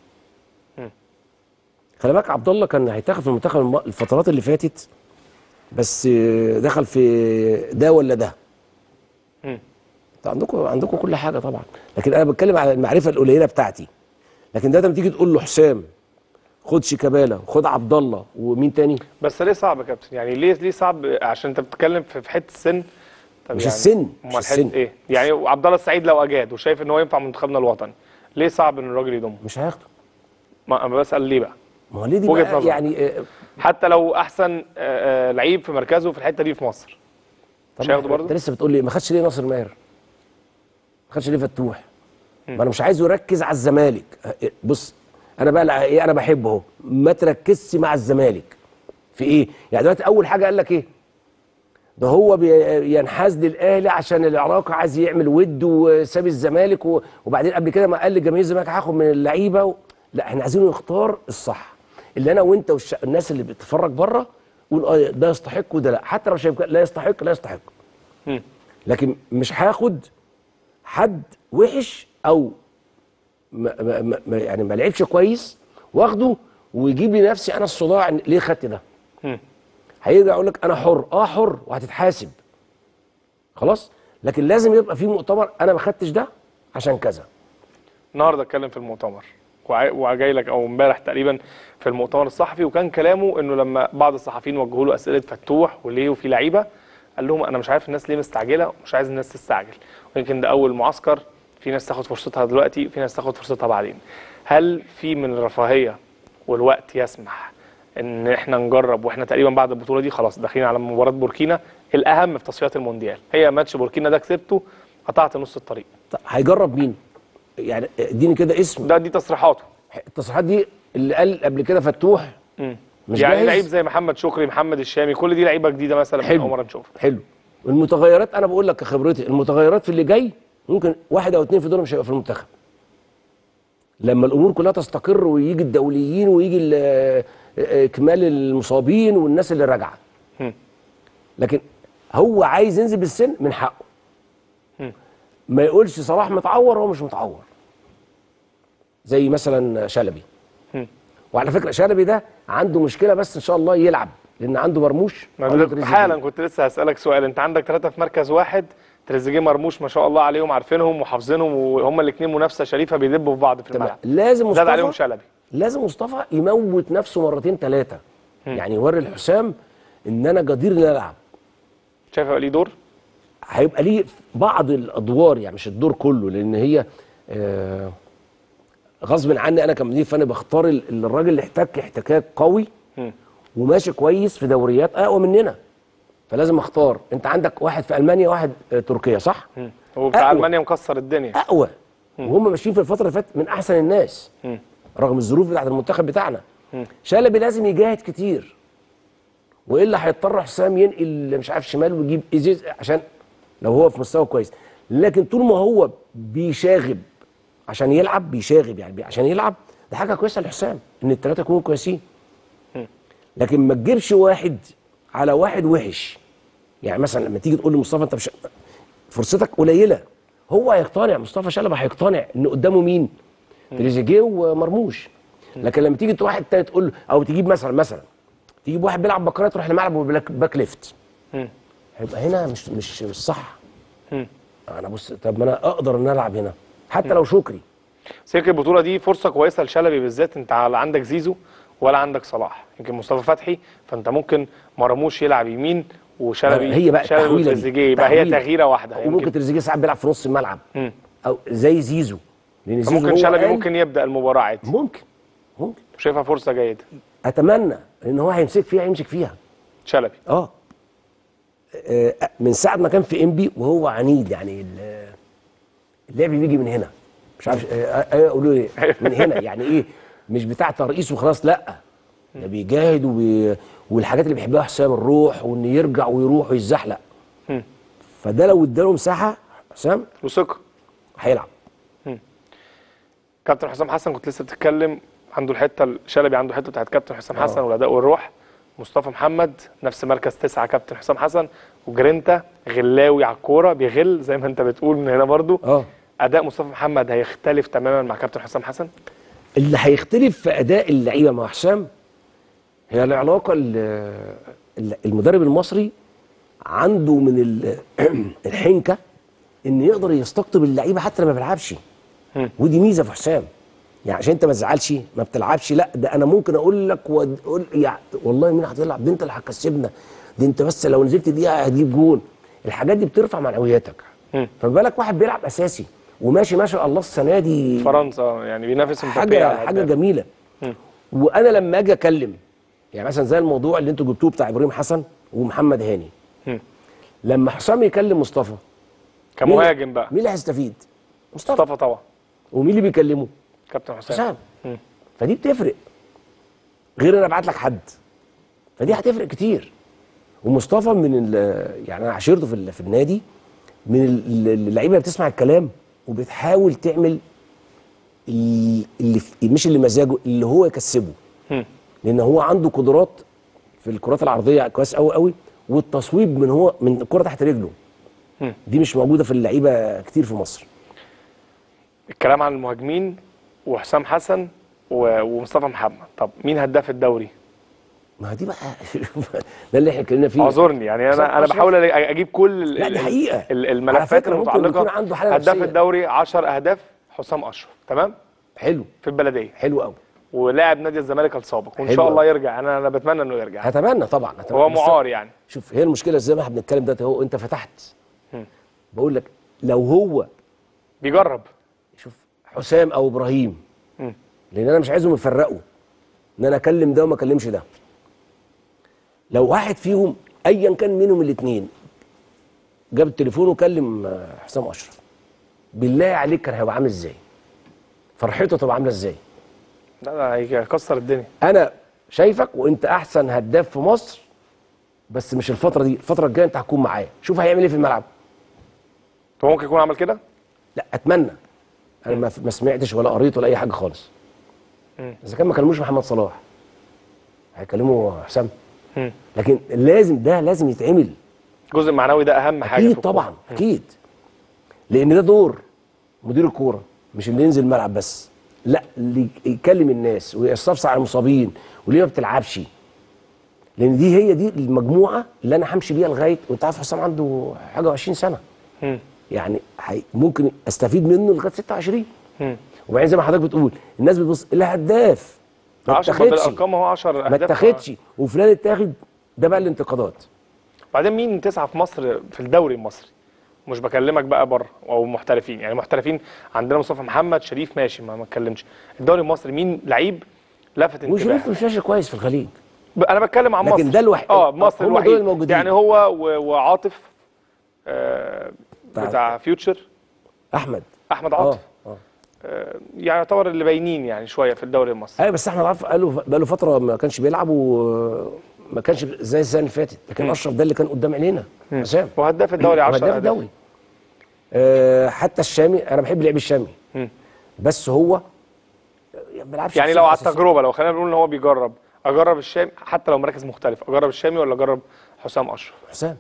خلي بالك عبد الله كان هيتاخد في المنتخب الم- الفترات اللي فاتت بس آه، دخل في ده ولا ده مم. انتوا عندكم عندكم كل حاجه طبعا لكن انا بتكلم على المعرفه القليله بتاعتي لكن ده لما تيجي تقول له حسام خد شيكابالا خد عبد الله ومين تاني بس ليه صعب يا كابتن يعني ليه ليه صعب عشان انت بتتكلم في في حته السن طب مش يعني السن، مش امال السن. حته ايه يعني عبد الله السعيد لو اجاد وشايف ان هو ينفع منتخبنا الوطني ليه صعب ان الراجل يضمه مش هياخده ما انا بسال ليه بقى ما هو ليه دي وجهة بقى نظر. يعني آه، حتى لو احسن آه، آه، لعيب في مركزه في الحته دي في مصر طب مش هياخده ما برضه انت لسه بتقول لي ما خدش ليه ناصر ماهر ما خدش ليه فتوح ما انا مش عايزه يركز على الزمالك اه، بص انا بقى لع- ايه انا بحبه اهو ما تركزش مع الزمالك في ايه يعني دلوقتي اول حاجه قال لك ايه ده هو بي- ينحاز للاهلي عشان العراقه عايز يعمل ود وساب الزمالك و- وبعدين قبل كده ما قال لجماهير الزمالك هاخد من اللعيبه و... لا احنا عايزينه يختار الصح اللي انا وانت والش... الناس اللي بتتفرج بره قول اه ده يستحق وده لا حتى لو شايف كده، لا يستحق لا يستحق مم. لكن مش هاخد حد وحش او ما ما ما- ما يعني ما لعبش كويس واخده ويجيب لي نفسي انا الصداع إن ليه خدت ده مم. هيرجع يقول لك انا حر اه حر وهتتحاسب خلاص لكن لازم يبقى في مؤتمر انا ما خدتش ده عشان كذا النهارده اتكلم في المؤتمر وع- وجاي لك او امبارح تقريبا في المؤتمر الصحفي وكان كلامه انه لما بعض الصحفيين وجهوا له اسئله فتوح وليه وفي لعيبه قال لهم انا مش عارف الناس ليه مستعجله ومش عايز الناس تستعجل ويمكن ده اول معسكر في ناس تاخد فرصتها دلوقتي في ناس تاخد فرصتها بعدين هل في من الرفاهيه والوقت يسمح ان احنا نجرب واحنا تقريبا بعد البطوله دي خلاص داخلين على مباراه بوركينا الاهم في تصفيات المونديال هي ماتش بوركينا ده كسبته قطعت نص الطريق طب هيجرب مين يعني اديني كده اسم ده دي تصريحاته التصريحات دي اللي قال قبل كده فتوح مم. مش يعني جاهز؟ لعيب زي محمد شكري محمد الشامي كل دي لعيبه جديده مثلا من حلو. اول مره نشوفها حلو المتغيرات انا بقول لك كخبرتي المتغيرات في اللي جاي ممكن واحد او اتنين في دول مش هيبقى في المنتخب لما الامور كلها تستقر ويجي الدوليين ويجي ال- آه، آه، اكمال المصابين والناس اللي راجعه مم. لكن هو عايز ينزل بالسن من حقه مم. ما يقولش صلاح متعور هو مش متعور زي مثلا شلبي مم. وعلى فكره شلبي ده عنده مشكله بس ان شاء الله يلعب لان عنده مرموش ما عنده ده تريزيجيه. حالا كنت لسه هسالك سؤال انت عندك ثلاثه في مركز واحد تريزيجيه مرموش ما شاء الله عليهم عارفينهم وحافظينهم وهم الاثنين منافسه شريفه بيدبوا في بعض في تمام الملعب لازم زاد عليهم مصطفى شلبي لازم مصطفى يموت نفسه مرتين ثلاثه يعني يوري الحسام ان انا جدير ان العب شايف هيبقى ليه دور هيبقى ليه بعض الادوار يعني مش الدور كله لان هي آه غصب عني انا كمدير فني بختار ال- الراجل اللي احتك احتكاك قوي مم. وماشي كويس في دوريات اقوى مننا فلازم اختار انت عندك واحد في المانيا واحد آه تركيا صح مم. هو بتاع أقوى. المانيا مكسر الدنيا اقوى وهم ماشيين في الفتره اللي فاتت من احسن الناس رغم الظروف بتاعت المنتخب بتاعنا شلبي لازم يجاهد كتير والا هيضطر حسام ينقل مش عارف شمال ويجيب ازيز عشان لو هو في مستوى كويس لكن طول ما هو بيشاغب عشان يلعب بيشاغب يعني بي- عشان يلعب ده حاجه كويسه لحسام ان الثلاثه يكونوا كويسين لكن ما تجيبش واحد على واحد وحش يعني مثلا لما تيجي تقول لمصطفى انت مش فرصتك قليله هو هيقتنع مصطفى شلبي هيقتنع ان قدامه مين تريزيجيه ومرموش لكن لما تيجي واحد تاني تقول له او تجيب مثلا مثلا تجيب واحد بيلعب بكره تروح لملعب باك باك ليفت هيبقى هنا مش مش مش صح انا بص طب ما انا اقدر ان العب هنا حتى لو شكري بس يمكن البطوله دي فرصه كويسه لشلبي بالذات انت لا عندك زيزو ولا عندك صلاح يمكن مصطفى فتحي فانت ممكن مرموش يلعب يمين وشلبي هي بقى شلبي التحويله دي وتريزيجيه يبقى هي تحويلة. تغييره واحده وممكن يمكن تريزيجيه ساعات بيلعب في نص الملعب مم. او زي زيزو لان زيزو ممكن هو شلبي قال- ممكن يبدا المباراه عادي ممكن ممكن شايفها فرصه جيده اتمنى ان هو هيمسك فيها يمسك فيها شلبي اه آه، من ساعه ما كان في انبي وهو عنيد يعني ال- اللعب بيجي من هنا مش عارف آه، آه، آه، قولوا لي من هنا يعني ايه مش بتاع ترقيص وخلاص لا ده بيجاهد وبي... والحاجات اللي بيحبها حسام الروح وان يرجع ويروح ويتزحلق مم. فده لو اداله مساحه حسام وثقه هيلعب كابتن حسام حسن كنت لسه بتتكلم عنده الحته شلبي عنده حته بتاعت كابتن حسام حسن والاداء والروح مصطفى محمد نفس مركز تسعه كابتن حسام حسن وجرينتا غلاوي على الكوره بيغل زي ما انت بتقول من هنا برضو اه اداء مصطفى محمد هيختلف تماما مع كابتن حسام حسن اللي هيختلف في اداء اللعيبه مع حسام هي العلاقه ال- ال- المدرب المصري عنده من ال- الحنكه ان يقدر يستقطب اللعيبه حتى لما بيلعبش مم. ودي ميزه في حسام يعني عشان انت ما تزعلش ما بتلعبش لا ده انا ممكن اقول لك واقول يعني والله مين هتلعب ده انت اللي هتكسبنا ده انت بس لو نزلت دقيقه هتجيب جون الحاجات دي بترفع معنوياتك مم. فما بالك واحد بيلعب اساسي وماشي ما شاء الله السنه دي فرنسا يعني بينافس مبابي على حاجه حاجه الهداف. جميله مم. وانا لما اجي اكلم يعني مثلا زي الموضوع اللي انتوا جبتوه بتاع ابراهيم حسن ومحمد هاني مم. لما حسام يكلم مصطفى كمهاجم بقى مين اللي هيستفيد مصطفى مصطفى طبعا ومين اللي بيكلمه كابتن حسام حسام مم. فدي بتفرق غير انا ابعت لك حد فدي هتفرق كتير ومصطفى من ال- يعني انا عشرته في ال- في النادي من ال- اللعيبه اللي بتسمع الكلام وبتحاول تعمل ال- اللي في- مش اللي مزاجه اللي هو يكسبه مم. لان هو عنده قدرات في الكرات العرضيه كويس قوي قوي والتصويب من هو من الكره تحت رجله مم. دي مش موجوده في اللعيبه كتير في مصر الكلام عن المهاجمين وحسام حسن و- ومصطفى محمد طب مين هداف الدوري ما دي بقى ده اللي احنا اتكلمنا فيه اعذرني يعني حسام انا انا أشرف. بحاول اجيب كل ال- لا، دي ال- حقيقة. ال- على الملفات فكرة ممكن يكون المتعلقه عنده حالة هداف نفسية. الدوري 10 اهداف حسام اشرف تمام حلو في البلديه حلو قوي ولاعب نادي الزمالك السابق وان حلو شاء الله أوي. يرجع انا انا بتمنى انه يرجع هتمنى طبعا هتمنى هو بس معار يعني شوف هي المشكله زي ما احنا بنتكلم دلوقتي هو انت فتحت بقول لك لو هو بيجرب شوف حسام او ابراهيم مم. لان انا مش عايزهم يفرقوا ان انا اكلم ده وما اكلمش ده لو واحد فيهم ايا كان منهم الاثنين جاب التليفون وكلم آه، حسام اشرف بالله عليك كان هيبقى عامل ازاي فرحته تبقى عامله ازاي لا لا هيكسر الدنيا انا شايفك وانت احسن هداف في مصر بس مش الفتره دي الفتره الجايه انت هتكون معايا شوف هيعمل ايه في الملعب هو ممكن يكون عمل كده لا اتمنى انا ما ما سمعتش ولا قريت ولا اي حاجه خالص مم. اذا كان ما كلموش محمد صلاح هيكلموا حسام مم. لكن لازم ده لازم يتعمل الجزء المعنوي ده اهم حاجه في اكيد الكورة. طبعا اكيد لان ده دور مدير الكوره مش اللي ينزل الملعب بس لا اللي يكلم الناس ويستفسر على المصابين وليه ما بتلعبش لان دي هي دي المجموعه اللي انا همشي بيها لغايه وانت عارف حسام عنده حاجه و20 سنه مم. يعني حي... ممكن استفيد منه لغايه 26 مم. وبعدين زي ما حضرتك بتقول الناس بتبص الهداف ما 10 اتاخدش بالارقام هو 10 ما اهداف اتاخدش وفلان اتاخد ده بقى الانتقادات بعدين مين تسعه في مصر في الدوري المصري مش بكلمك بقى بره او محترفين يعني محترفين عندنا مصطفى محمد شريف ماشي ما ما اتكلمش الدوري المصري مين لعيب لفت وشريف انتباهك مش ماشي كويس في الخليج ب- انا بتكلم عن لكن مصر ده الوحيد- اه مصر هم دول الوحيد الموجودين. يعني هو و- وعاطف آه بتاع- بتاع فيوتشر احمد احمد عاطف اه اه آه، يعني يعتبر اللي باينين يعني شويه في الدوري المصري ايوه بس احمد عاطف قاله بقاله فتره ما كانش بيلعب وما كانش زي السنه اللي فاتت لكن اشرف ده اللي كان قدام عينينا حسام وهداف الدوري 10 هداف الدوري آه حتى الشامي انا بحب لعب الشامي مم. بس هو ما بيلعبش يعني بصفة لو على أساسية. التجربه لو خلينا نقول ان هو بيجرب اجرب الشامي حتى لو مراكز مختلفه اجرب الشامي ولا اجرب حسام اشرف حسام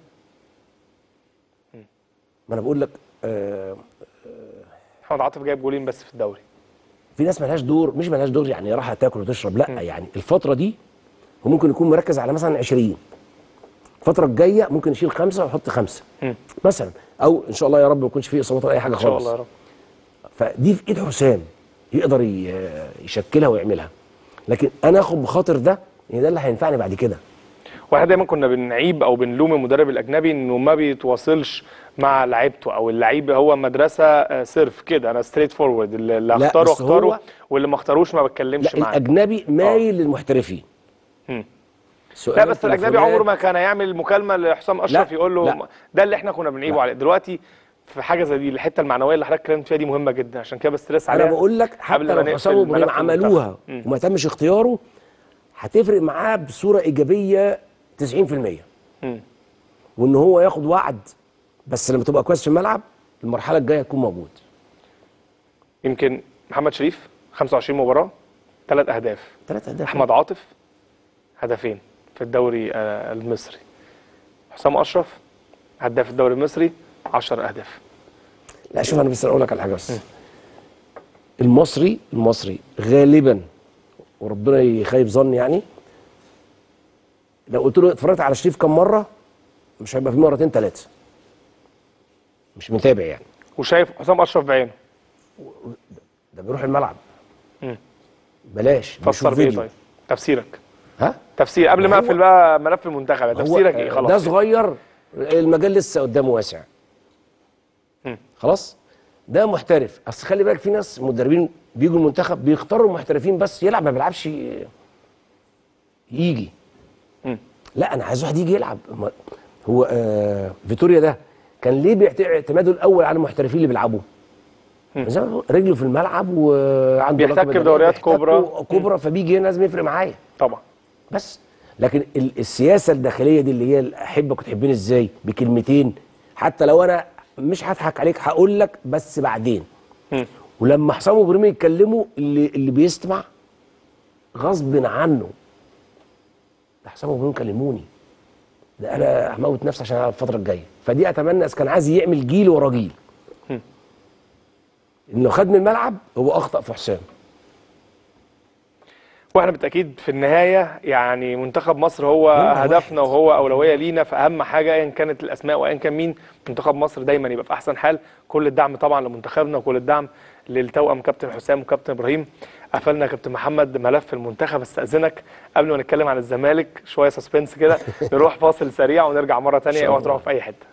ما انا بقول لك آه محمد عاطف جايب جولين بس في الدوري في ناس ملهاش دور مش ملهاش دور يعني راح تاكل وتشرب لا يعني الفتره دي هو ممكن يكون مركز على مثلا 20 الفتره الجايه ممكن يشيل خمسه ويحط خمسه مم. مثلا او ان شاء الله يا رب ما يكونش فيه اصابات ولا اي حاجه ان شاء خالص الله يا رب فدي في ايد حسام يقدر ي- يشكلها ويعملها لكن انا اخد بخاطر ده ان ده اللي هينفعني بعد كده واحنا دايما كنا بنعيب او بنلوم المدرب الاجنبي انه ما بيتواصلش مع لعيبته او اللعيب هو مدرسه آه، صرف كده انا ستريت فورورد اللي اللي لا، اختاره بس هو- اختاره واللي ما اختاروش ما لا بتكلمش معاه الاجنبي مايل للمحترفين مم. لا سؤال بس الاجنبي عمره ما كان هيعمل مكالمه لحسام اشرف لا، يقول له لا. ده اللي احنا كنا بنعيبه لا. عليه دلوقتي في حاجه زي دي الحته المعنويه اللي حضرتك اتكلمت فيها دي مهمه جدا عشان كده بستريس عليها انا بقول لك حتى قبل ما لو نقفل حسام وابراهيم ملف عملوها المنتخب. مم. وما تمش اختياره هتفرق معاه بصوره ايجابيه 90% مم. وان هو ياخد وعد بس لما تبقى كويس في الملعب المرحله الجايه هتكون موجود يمكن محمد شريف 25 مباراه ثلاث اهداف ثلاث اهداف احمد عاطف هدفين في الدوري آه، المصري حسام اشرف هداف الدوري المصري 10 اهداف لا شوف انا بس اقول لك على حاجه بس المصري المصري غالبا وربنا يخيب ظني يعني لو قلت له اتفرجت على شريف كم مره مش هيبقى في مرتين ثلاثه مش متابع يعني وشايف حسام اشرف بعينه ده بيروح الملعب مم. بلاش فسر بيشوف بايه فيديو طيب تفسيرك ها تفسير قبل ما هو- اقفل بقى ملف المنتخب هو تفسيرك ايه ده خلاص صغير المجال لسه قدامه واسع مم. خلاص ده محترف اصل خلي بالك في ناس مدربين بيجوا المنتخب بيختاروا المحترفين بس يلعب ما بيلعبش يجي مم. لا انا عايز واحد يجي يلعب ما- هو آه فيتوريا ده كان ليه بيعت- اعتماده الاول على المحترفين اللي بيلعبوا زي ما بقول، رجله في الملعب وعنده بيحتك لياقة بدنية، بدوريات بيحتك كبرى. كبرى فبيجي هنا لازم يفرق معايا طبعا بس لكن ال- السياسه الداخليه دي اللي هي احبك وتحبني ازاي بكلمتين حتى لو انا مش هضحك عليك هقول لك بس بعدين مم. ولما حسام وابراهيم يتكلموا اللي اللي بيسمع غصب عنه ده حسام وابراهيم كلموني ده انا هموت نفسي عشان ألعب الفتره الجايه فدي اتمنى اذا كان عايز يعمل جيل ورا جيل مم. انه خد من الملعب هو اخطا في حسام واحنا بالتاكيد في النهايه يعني منتخب مصر هو نمرة هدفنا وهو اولويه لينا فاهم حاجه ايا كانت الاسماء وايا كان مين منتخب مصر دايما يبقى في احسن حال كل الدعم طبعا لمنتخبنا وكل الدعم للتوأم كابتن حسام وكابتن ابراهيم قفلنا يا كابتن محمد ملف المنتخب استاذنك قبل ما نتكلم عن الزمالك شويه سسبنس كده نروح فاصل سريع ونرجع مره ثانيه شاء اوعى الله. تروحوا في اي حته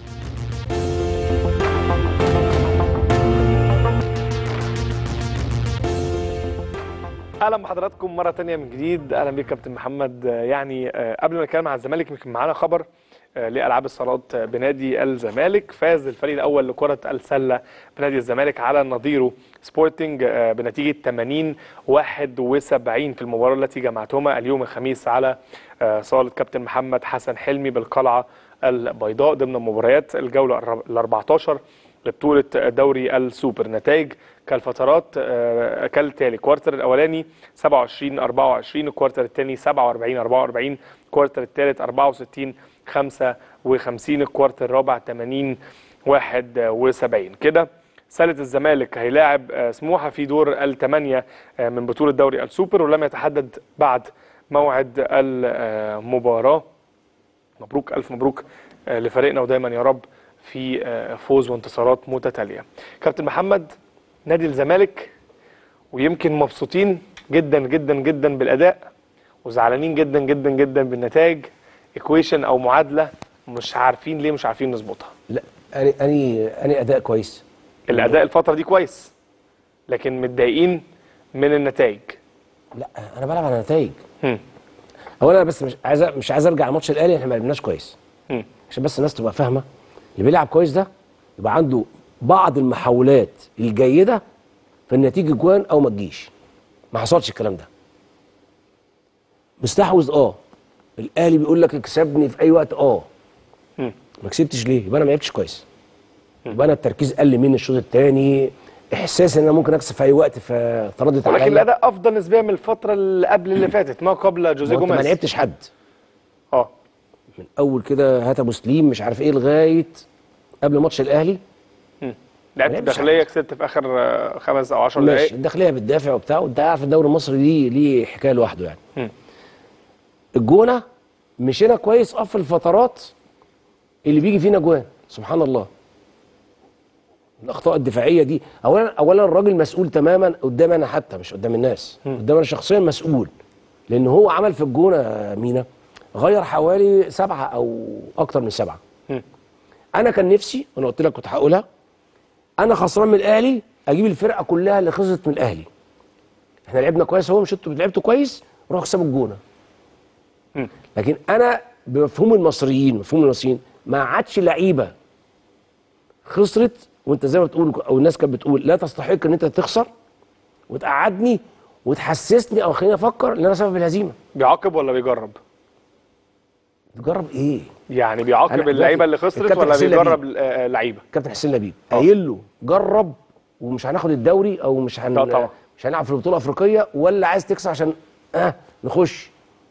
اهلا بحضراتكم مره تانية من جديد اهلا بيك كابتن محمد آه، يعني آه، قبل ما نتكلم عن الزمالك يمكن معانا خبر آه، لالعاب الصالات آه، بنادي الزمالك فاز الفريق الاول لكره السله بنادي الزمالك على نظيره سبورتنج آه، بنتيجه 80 71 في المباراه التي جمعتهما اليوم الخميس على آه، صاله كابتن محمد حسن حلمي بالقلعه البيضاء ضمن مباريات الجوله ال 14 لبطولة دوري السوبر نتائج كالفترات آه، كالتالي الكوارتر الأولاني 27 24 الكوارتر الثاني 47 44 الكوارتر الثالث 64 55 الكوارتر الرابع 80 71 كده سلة الزمالك هيلاعب آه، سموحة في دور الثمانية آه، من بطولة دوري السوبر ولم يتحدد بعد موعد المباراة مبروك ألف مبروك آه، لفريقنا ودايما يا رب في آه، فوز وانتصارات متتالية كابتن محمد نادي الزمالك ويمكن مبسوطين جدا جدا جدا بالأداء وزعلانين جدا جدا جدا بالنتائج ايكويشن أو معادلة مش عارفين ليه مش عارفين نظبطها لا اني اني اني اداء كويس الأداء الفترة دي كويس لكن متضايقين من النتائج لا انا بلعب على نتائج هم. اولا انا بس مش عايز مش عايز ارجع لماتش الاهلي احنا ما لعبناش كويس هم. عشان بس الناس تبقى فاهمه اللي بيلعب كويس ده يبقى عنده بعض المحاولات الجيده فانها تيجي جوان او ما تجيش ما حصلش الكلام ده مستحوذ اه الاهلي بيقول لك اكسبني في اي وقت اه مم. ما كسبتش ليه يبقى انا ما لعبتش كويس يبقى انا التركيز قل مني الشوط الثاني احساس ان انا ممكن اكسب في اي وقت فتردت ولكن عليا الاداء افضل نسبيا من الفتره اللي قبل اللي فاتت ما قبل جوزيه ما أنت ما جوميز لعبتش حد اه من اول كده هات ابو سليم مش عارف ايه لغايه قبل ماتش الاهلي لعبت لعبتش الداخليه كسبت في اخر آه، خمس او 10 ماشي دقائق الداخليه بتدافع وبتاع وانت عارف الدوري المصري ليه ليه حكايه لوحده يعني مم. الجونه مشينا كويس اه في الفترات اللي بيجي فينا جوان سبحان الله الاخطاء الدفاعيه دي اولا اولا الراجل مسؤول تماما قدام انا حتى مش قدام الناس قدام انا شخصيا مسؤول لان هو عمل في الجونه يا مينا غير حوالي سبعه او اكتر من سبعه مم. انا كان نفسي وانا قلت لك كنت هقولها انا خسران من الاهلي اجيب الفرقه كلها اللي خسرت من الاهلي احنا لعبنا كويس اهو مش انتوا لعبتوا كويس روحوا اكسبوا الجونه مم. لكن انا بمفهوم المصريين مفهوم المصريين ما عادش لعيبه خسرت وانت زي ما بتقول او الناس كانت بتقول لا تستحق ان انت تخسر وتقعدني وتحسسني او خليني افكر ان انا سبب الهزيمه بيعاقب ولا بيجرب تجرب ايه يعني أنا بيعاقب دلوقتي اللعيبه اللي خسرت الكابتن ولا حسين بيجرب لبيب. آه، لعيبه كابتن حسين لبيب قايل له جرب ومش هناخد الدوري او مش هن لا طبعا. مش هنلعب في البطوله الافريقيه ولا عايز تكسب عشان اه نخش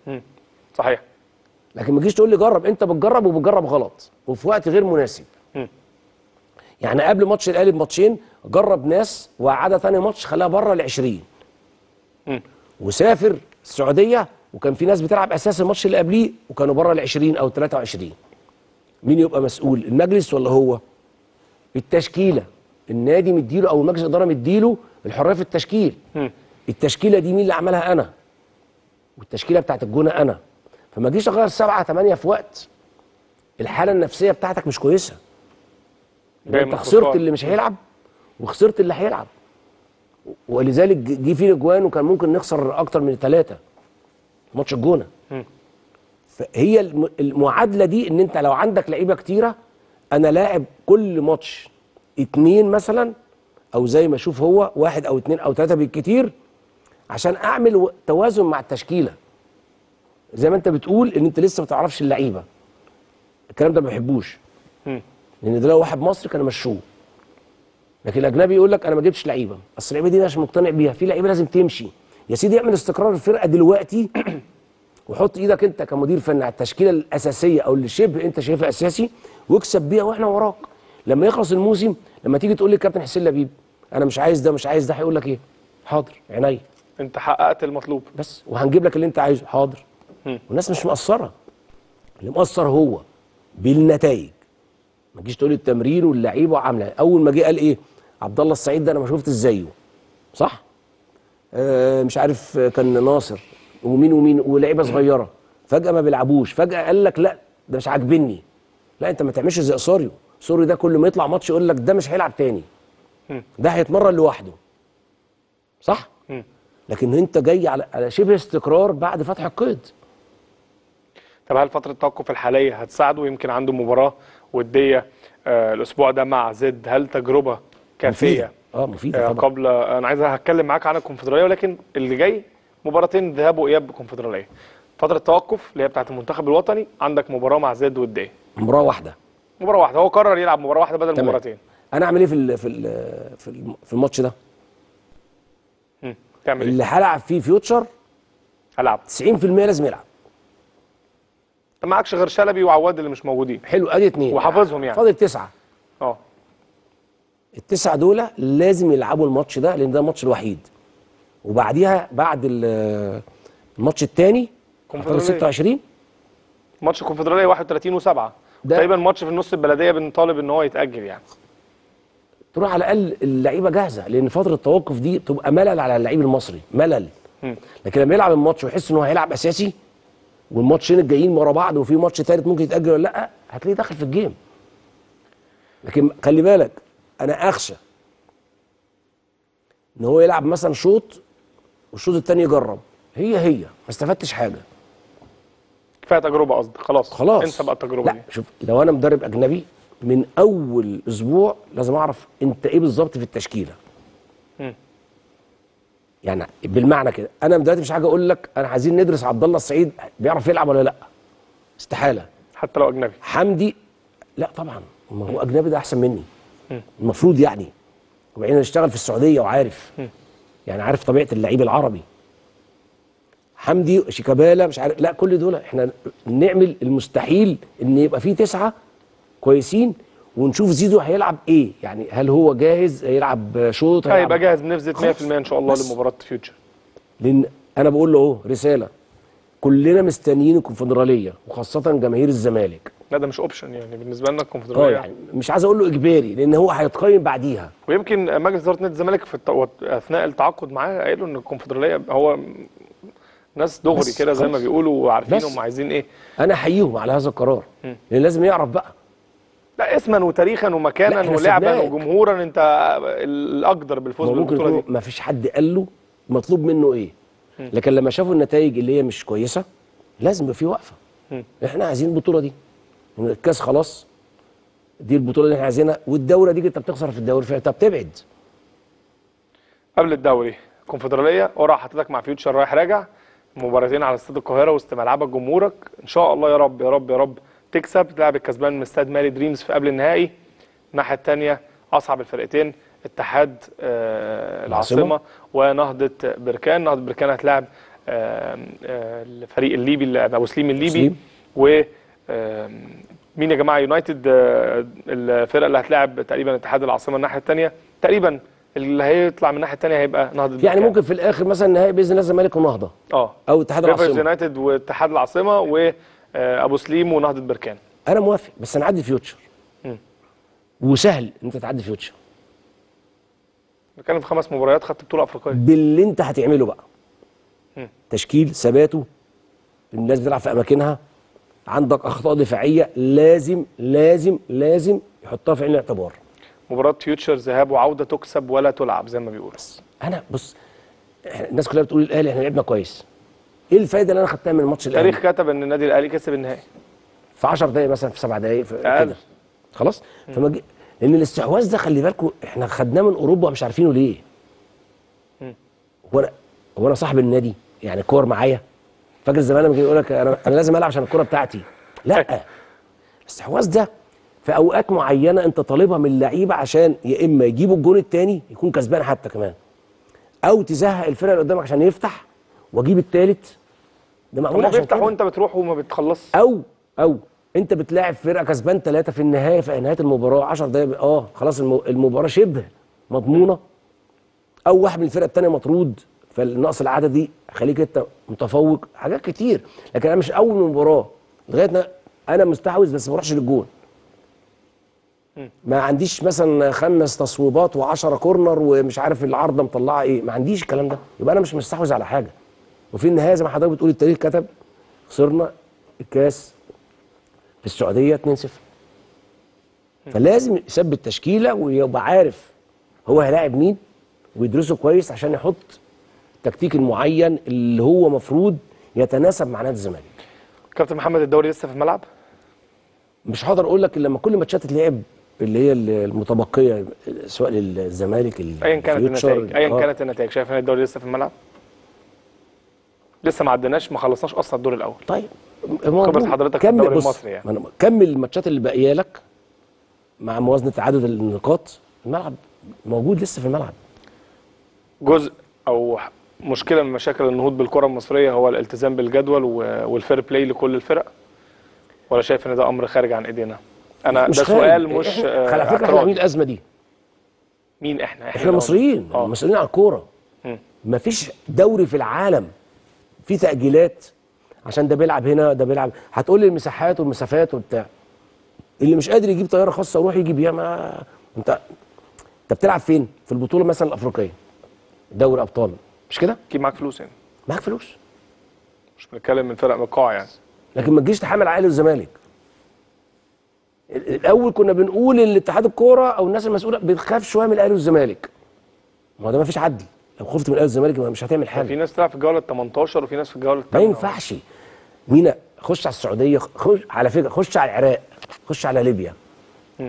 صحيح لكن ما تجيش تقول لي جرب انت بتجرب وبتجرب غلط وفي وقت غير مناسب مم. يعني قبل ماتش الاهلي بماتشين جرب ناس وقعدها تاني ماتش خلاها بره ال 20 مم. وسافر السعوديه وكان في ناس بتلعب اساس الماتش اللي قبليه وكانوا بره ال 20 او 23 مين يبقى مسؤول المجلس ولا هو التشكيله النادي مديله او مجلس الاداره مديله الحريه في التشكيل مم. التشكيله دي مين اللي عملها انا والتشكيله بتاعت الجونه انا فما تجيش اغير سبعه ثمانيه في وقت الحاله النفسيه بتاعتك مش كويسه يبقى جاي من انت خسرت خسارة. اللي مش هيلعب وخسرت اللي هيلعب ولذلك ج- جه فينا جوان وكان ممكن نخسر اكتر من ثلاثه ماتش الجونه مم. فهي الم- المعادله دي ان انت لو عندك لعيبه كتيره انا لاعب كل ماتش اتنين مثلا او زي ما اشوف هو واحد او اتنين او ثلاثه بالكتير عشان اعمل و- توازن مع التشكيله زي ما انت بتقول ان انت لسه ما تعرفش اللعيبه الكلام ده ما بحبوش مم. لان ده لو واحد مصري كان مشوه لكن الاجنبي يقول لك انا ما جبتش لعيبه اصل اللعيبه دي أنا مش مقتنع بيها في لعيبه لازم تمشي يا سيدي اعمل استقرار الفرقه دلوقتي وحط ايدك انت كمدير فني على التشكيله الاساسيه او اللي شبه انت شايفها اساسي واكسب بيها واحنا وراك لما يخلص الموسم لما تيجي تقول لي كابتن حسين لبيب انا مش عايز ده مش عايز ده هيقول لك ايه حاضر عينيا انت حققت المطلوب بس وهنجيب لك اللي انت عايزه حاضر مم. والناس مش مقصره اللي مقصر هو بالنتائج ما تجيش تقول لي التمرين واللعيبه وعامله اول ما جه قال ايه عبد الله السعيد ده انا ما شفتش زيه صح آه مش عارف آه، كان ناصر ومين ومين ولاعيبه صغيره فجاه ما بيلعبوش فجاه قال لك لا ده مش عاجبني لا انت ما تعملش زي اسوريو سوري ده كل ما يطلع ماتش يقول لك ده مش هيلعب تاني مم. ده هيتمرن لوحده صح مم. لكن انت جاي على على شبه استقرار بعد فتح القيد طب هل فتره التوقف الحاليه هتساعده يمكن عنده مباراه وديه آه الاسبوع ده مع زد هل تجربه كافيه مفيدة. اه مفيده آه طبعا قبل انا عايز هتكلم معاك عن الكونفدراليه ولكن اللي جاي مباراتين ذهاب واياب بالكونفدراليه فتره التوقف اللي هي بتاعه المنتخب الوطني عندك مباراه مع زد وديه مباراه واحده مباراه واحده هو قرر يلعب مباراه واحده بدل تمام. مباراتين انا اعمل ايه في ال في ال في, ال في الماتش ده مم. تعمل ايه اللي هلعب فيه فيوتشر هلعب 90% لازم يلعب ما معكش غير شلبي وعواد اللي مش موجودين حلو ادي اتنين وحافظهم يعني. فاضل تسعه اه التسعه دول لازم يلعبوا الماتش ده لان ده الماتش الوحيد وبعديها بعد ال- الماتش الثاني كونفدرالية. 26 ماتش الكونفدراليه 31 و7 ده- تقريبا ماتش في النص البلديه بنطالب ان هو يتاجل يعني تروح على الاقل اللعيبه جاهزه لان فتره التوقف دي تبقى ملل على اللعيب المصري ملل مم. لكن لما يلعب الماتش ويحس ان هو هيلعب اساسي والماتشين الجايين ورا بعض وفي ماتش ثالث ممكن يتاجل ولا لا هتلاقيه داخل في الجيم لكن خلي بالك انا اخشى ان هو يلعب مثلا شوط والشوط الثاني يجرب هي هي ما استفدتش حاجه كفايه تجربه قصدي خلاص خلاص انسى بقى التجربه لا دي شوف لو انا مدرب اجنبي من اول اسبوع لازم اعرف انت ايه بالظبط في التشكيله مم. يعني بالمعنى كده انا دلوقتي مش حاجه اقول لك انا عايزين ندرس عبد الله السعيد بيعرف يلعب ولا لا استحاله حتى لو اجنبي حمدي لا طبعا ما هو اجنبي ده احسن مني المفروض يعني وبعدين اشتغل في السعوديه وعارف يعني عارف طبيعه اللعيب العربي حمدي شيكابالا مش عارف لا كل دول احنا نعمل المستحيل ان يبقى فيه تسعه كويسين ونشوف زيزو هيلعب ايه يعني هل هو جاهز هيلعب شوط هيبقى هيلعب جاهز بنسبه 100% خلاص. ان شاء الله بس. لمباراه فيوتشر لان انا بقول له اهو رساله كلنا مستنيين الكونفدراليه وخاصه جماهير الزمالك لا ده مش اوبشن يعني بالنسبه لنا اه الكونفدراليه يعني مش عايز اقول له اجباري لان هو هيتقيم بعديها ويمكن مجلس اداره نادي الزمالك في الت... اثناء التعاقد معاه قالوا ان الكونفدراليه هو ناس دغري بس كده زي ما خلاص. بيقولوا وعارفين بس. هم عايزين ايه انا احييهم على هذا القرار لان لازم يعرف بقى لا اسما وتاريخا لا، ومكانا احنا ولعبا سيبناك. وجمهورا انت الاقدر بالفوز ما ممكن بالبطوله يكون دي ما فيش حد قال له مطلوب منه ايه لكن لما شافوا النتائج اللي هي مش كويسه لازم يبقى في وقفه احنا عايزين البطوله دي إن الكاس خلاص دي البطوله اللي احنا عايزينها والدوره دي انت بتخسر في الدوري فانت بتبعد قبل الدوري الكونفدراليه قرعه حضرتك مع فيوتشر رايح راجع مباراتين على استاد القاهره وسط ملعبك جمهورك ان شاء الله يا رب يا رب يا رب تكسب تلعب الكسبان من استاد مالي دريمز في قبل النهائي الناحيه الثانيه اصعب الفرقتين اتحاد آه العاصمة. العاصمه ونهضه بركان نهضه بركان هتلاعب آه آه الفريق الليبي اللي- ابو سليم الليبي سليم. و آه مين يا جماعه يونايتد آه الفرقه اللي هتلاعب تقريبا اتحاد العاصمه الناحيه الثانيه تقريبا اللي هيطلع من الناحيه الثانيه هيبقى نهضه يعني بركان. ممكن في الاخر مثلا النهائي باذن الله الزمالك ونهضه اه او اتحاد ريفرز العاصمه يونايتد واتحاد العاصمه وابو سليم ونهضه بركان انا موافق بس نعدي فيوتشر مم. وسهل ان انت تعدي فيوتشر بنتكلم في خمس مباريات خدت بطوله افريقيه باللي انت هتعمله بقى مم. تشكيل ثباته الناس بتلعب في اماكنها عندك اخطاء دفاعيه لازم لازم لازم يحطها في عين الاعتبار مباراه فيوتشر ذهاب وعوده تكسب ولا تلعب زي ما بيقولوا انا بص إحنا الناس كلها بتقول الاهلي احنا لعبنا كويس ايه الفايده اللي انا خدتها من ماتش الاهلي التاريخ كتب ان النادي الاهلي كسب النهائي في 10 دقائق مثلا في 7 دقائق في أقل. كده خلاص فما جي... لان الاستحواذ ده خلي بالكم احنا خدناه من اوروبا مش عارفينه ليه هو انا هو انا صاحب النادي يعني الكور معايا فاكر زمان لما كان يقول لك انا انا لازم العب عشان الكوره بتاعتي لا الاستحواذ ده في اوقات معينه انت طالبها من اللعيبه عشان يا اما يجيبوا الجون الثاني يكون كسبان حتى كمان او تزهق الفرقه اللي قدامك عشان يفتح واجيب الثالث ده معمول هو عشان بيفتح كده وانت بتروح وما بتخلصش او او انت بتلاعب فرقه كسبان ثلاثه في النهايه في نهايه المباراه 10 دقايق اه خلاص الم- المباراه شبه مضمونه او واحد من الفرقه الثانيه مطرود فالنقص العددي خليك انت متفوق حاجات كتير لكن انا مش اول مباراه لغايه ما انا مستحوذ بس ما بروحش للجون ما عنديش مثلا خمس تصويبات و10 كورنر ومش عارف العارضه مطلعه ايه ما عنديش الكلام ده يبقى انا مش مستحوذ على حاجه وفي النهايه زي ما حضرتك بتقول التاريخ كتب خسرنا الكاس في السعوديه 2-0 فلازم يثبت تشكيله ويبقى عارف هو هيلاعب مين ويدرسه كويس عشان يحط التكتيك المعين اللي هو مفروض يتناسب مع نادي الزمالك كابتن محمد الدوري لسه في الملعب مش هقدر اقول لك الا لما كل الماتشات تتلعب اللي هي المتبقيه سواء للزمالك ايا كانت الفيوتشر، النتائج ايا آه. كانت النتائج شايف ان الدوري لسه في الملعب لسه ما عدناش ما خلصناش اصلا الدور الاول طيب خبرة حضرتك في كمل الدوري بص، المصري يعني. ما أنا- كمل الماتشات اللي باقيه لك مع موازنه عدد النقاط الملعب موجود لسه في الملعب جزء او مشكله من مشاكل النهوض بالكره المصريه هو الالتزام بالجدول و- والفير بلاي لكل الفرق ولا شايف ان ده امر خارج عن ايدينا انا مش ده خارج. سؤال مش إحنا- آه، على فكره احنا اعتراض. عاملين الازمه دي مين احنا احنا اللي هم- مصريين اه مسؤولين عن الكوره مم. مفيش دوري في العالم في تاجيلات عشان ده بيلعب هنا ده بيلعب هتقول لي المساحات والمسافات وبتاع اللي مش قادر يجيب طياره خاصه يروح يجيب بيها ما انت انت بتلعب فين في البطوله مثلا الافريقيه دوري ابطال مش كده اكيد معاك فلوس يعني معاك فلوس مش بنتكلم من فرق من القاع يعني لكن ما تجيش تحمل عائله الزمالك ال- الاول كنا بنقول ان اتحاد الكوره او الناس المسؤوله بتخاف شويه من الاهلي والزمالك ما هو ده ما فيش عدل لو خفت من الاهلي والزمالك يبقى مش هتعمل حاجه في ناس تلعب في الجوله ال 18 وفي ناس في الجوله ما الثامنه ينفعش مينا خش على السعوديه خش على فكره خش على العراق خش على ليبيا مم.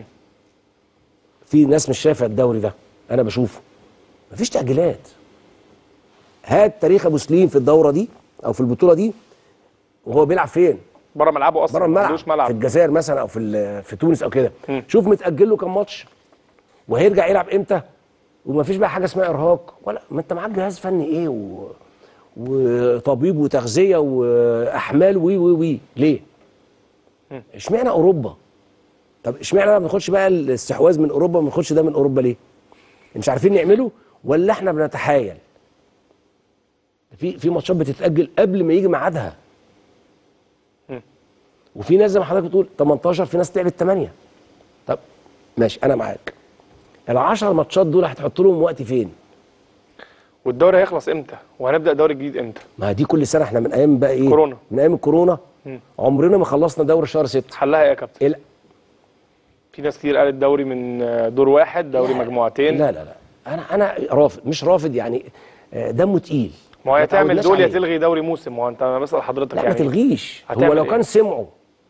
في ناس مش شايفه الدوري ده انا بشوفه مفيش تاجيلات هات تاريخ ابو سليم في الدوره دي او في البطوله دي وهو بيلعب فين بره ملعبه اصلا بره ما الملعب عندوش ملعب في الجزائر مثلا او في ال- في تونس او كده مم. شوف متاجل له كام ماتش وهيرجع يلعب امتى ومفيش بقى حاجه اسمها ارهاق ولا ما انت معاك جهاز فني ايه و... وطبيب وتغذيه واحمال وي وي وي ليه اشمعنى اوروبا طب اشمعنى ما بناخدش بقى الاستحواذ من اوروبا ما بناخدش ده من اوروبا ليه مش عارفين نعمله ولا احنا بنتحايل في في ماتشات بتتاجل قبل ما يجي ميعادها وفي ناس زي ما حضرتك بتقول 18 في ناس لعبت 8 طب ماشي انا معاك ال 10 ماتشات دول هتحط لهم وقت فين؟ والدوري هيخلص امتى وهنبدا دوري جديد امتى ما دي كل سنه احنا من ايام بقى ايه؟ كورونا. من ايام الكورونا مم. عمرنا ما خلصنا دوري شهر 6 حلها ايه يا كابتن إيه في ناس كتير قالت دوري من آه، دور واحد دوري لا. مجموعتين لا لا لا انا انا رافض مش رافض يعني آه، دمه تقيل ما هو يا ما تعمل تعودناش دول يا عليه. تلغي دوري موسم ما هو انت انا بسال حضرتك لا يعني ما تلغيش هو هتعمل لو إيه؟ كان سمعوا